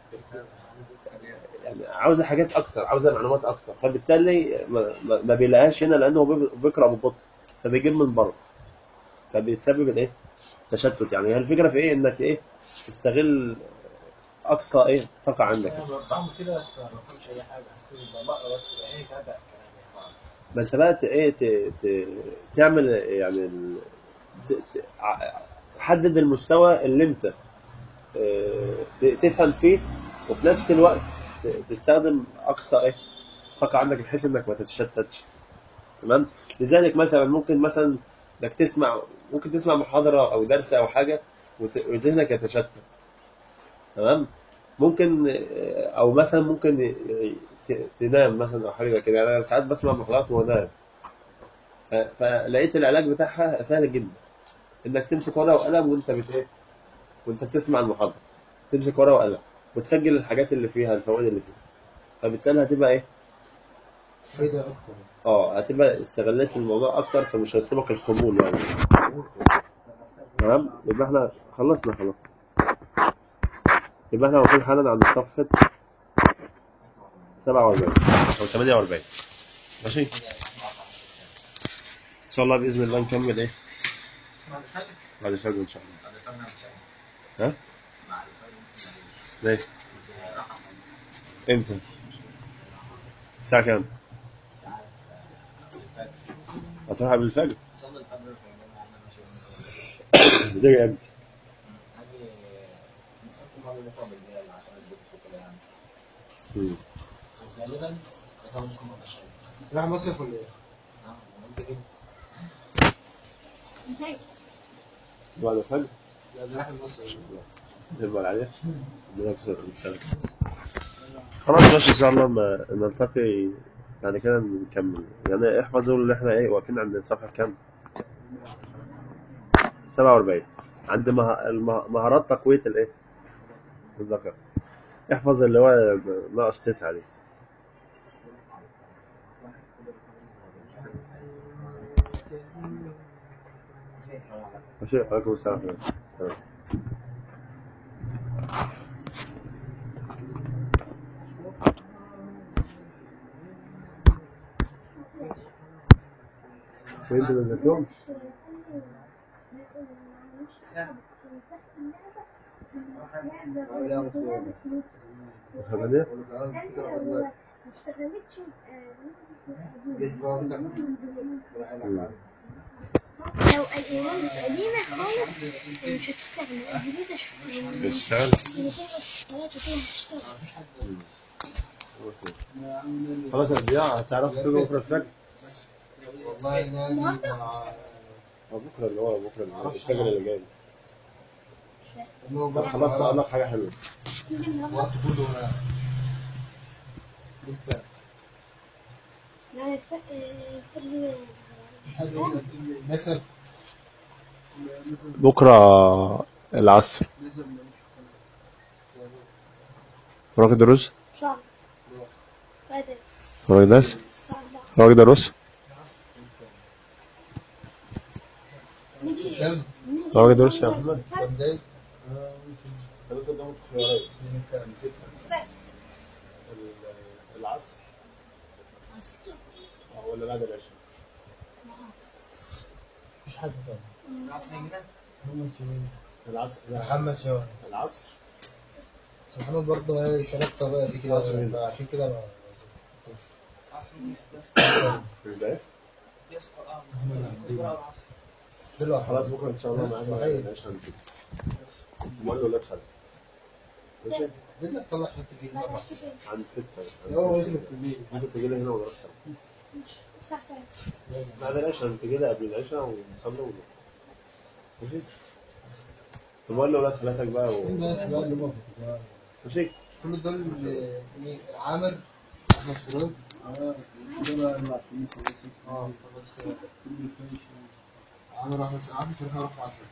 A: يعني عاوزه حاجات اكتر عاوزه معلومات اكتر فبالتالي ما, ما- ما بيلاقيهاش هنا لانه هو بي- بيقرا ببطء فبيجيب من بره فبيتسبب الايه تشتت يعني هي الفكره في ايه انك ايه تستغل اقصى ايه طاقه عندك
E: انا بعمل كده بس ما بفهمش اي حاجه حسيت بقرا بس عيني تابع كلامي
A: ما انت بقى ت- ايه ت... ت... تعمل يعني ال... ت... ت... ع- تحدد المستوى اللي انت اه، ت... تفهم فيه وفي نفس الوقت ت... تستخدم اقصى ايه طاقه عندك بحيث انك ما تتشتتش تمام لذلك مثلا ممكن مثلا انك تسمع ممكن تسمع محاضره او درس او حاجه وت- وذهنك يتشتت تمام ممكن اه، او مثلا ممكن ي- ت- تنام مثلا او حاجه زي كده يعني انا ساعات بسمع محاضرات وانام ف- فلقيت العلاج بتاعها سهل جدا انك تمسك ورقه وقلم وانت بت ايه وانت بتسمع المحاضره تمسك ورقه وقلم وتسجل الحاجات اللي فيها الفوائد اللي فيها فبالتالي هتبقى ايه
H: فايدة أكتر
A: اه هتبقى استغلت الموضوع اكتر فمش هيصيبك الخمول يعني تمام يبقى احنا خلصنا خلاص يبقى احنا واقفين حالا عند صفحة 47 أو 48 ماشي إن شاء الله بإذن الله نكمل إيه
C: بعد الفجر
A: بعد الفجر إن شاء الله
C: بعد الفجر مش عارف.
A: ها
C: بعد الفجر ممكن
A: ليه
C: يعني راح أصلي
A: إمتى الساعة كام
C: مش عارف آه، الفجر
A: هتروح قبل الفجر
C: صلي الفجر في الجامعة أنا ماشي
A: بتيجي إمتى
C: هاجي ممكن بعد بكرة بالليل عشان الدروس وكده يعني
A: مم.
C: غالبا بكرة ممكن ما أشرب
H: راح مصيف ولا إيه؟
C: اه وأنت كده
G: انتهي
A: بعد الفجر
H: لا ده راح المصيف
A: تبقى عليه بنفس السنة خلاص ماشي إن شاء الله ما نلتقي بعد كده نكمل يعني احفظوا اللي احنا ايه واقفين عند صفحة كام 47 عند مه- المه- مهارات تقوية الايه الذكر احفظ اللي هو ناقص تسعة دي ماشي عليكم السلام ورحمة الله. السلام. وانت ما ذاكرتهمش الخدمية
G: لو الإيمان سليمة خالص مش هتشتغل الجديدة
A: مش بتشتغل خلاص يا ضياء هتعرف تيجي بكرة الفجر
H: والله نادي مع
A: أو بكرة اللي هو بكرة اللي هو الفجر اللي جاي
H: إنه
A: طب
H: بكرة
A: خلاص أقول لك حاجة حلوة
H: وقت كله هنا انت
G: لا الفرق
H: حاجة نسب
A: بكرة العصر وراك دروس
G: صعب هذا
A: وراك درس
G: صعب
A: وراك دروس
G: نجي
H: كم
G: نجي
A: وراك دروس يا محمد
H: كم زي
A: أنا قدامك خيارين
G: فرق.
A: العصر ولا بعد العشاء
H: مفيش حد تاني
C: العصر هيجي ده
H: محمد شوقي
A: العصر
H: محمد شوقي
A: العصر
H: بس محمد برضه هي شرط طبيعي دي كده
A: عصر مين؟
H: فعشان كده ما
C: العصر
A: ازاي؟
C: يسقط اه
H: محمد
C: الظهر أو العصر
H: دلوقتي
A: خلاص بكرة إن شاء الله معانا
H: صحيح.
A: العشاء نسيب وقال له لا تخلي ماشي
H: بدنا تطلع حتى فيه مرة
A: عند ستة عند
H: هو
A: ستة.
H: يدخل في البيت
A: ممكن تجي لي هنا ونروح سوا
G: الساعة ثلاثة.
A: بعد العشاء تجي لي قبل العشاء ونصلي ونروح ماشي طب قول له ولاد خالاتك بقى و...
H: بس بقى اللي موافق
A: ماشي
H: كل دول مين؟ عامر احمد فراس اه خلاص عامر احمد عامر مش هنروح مع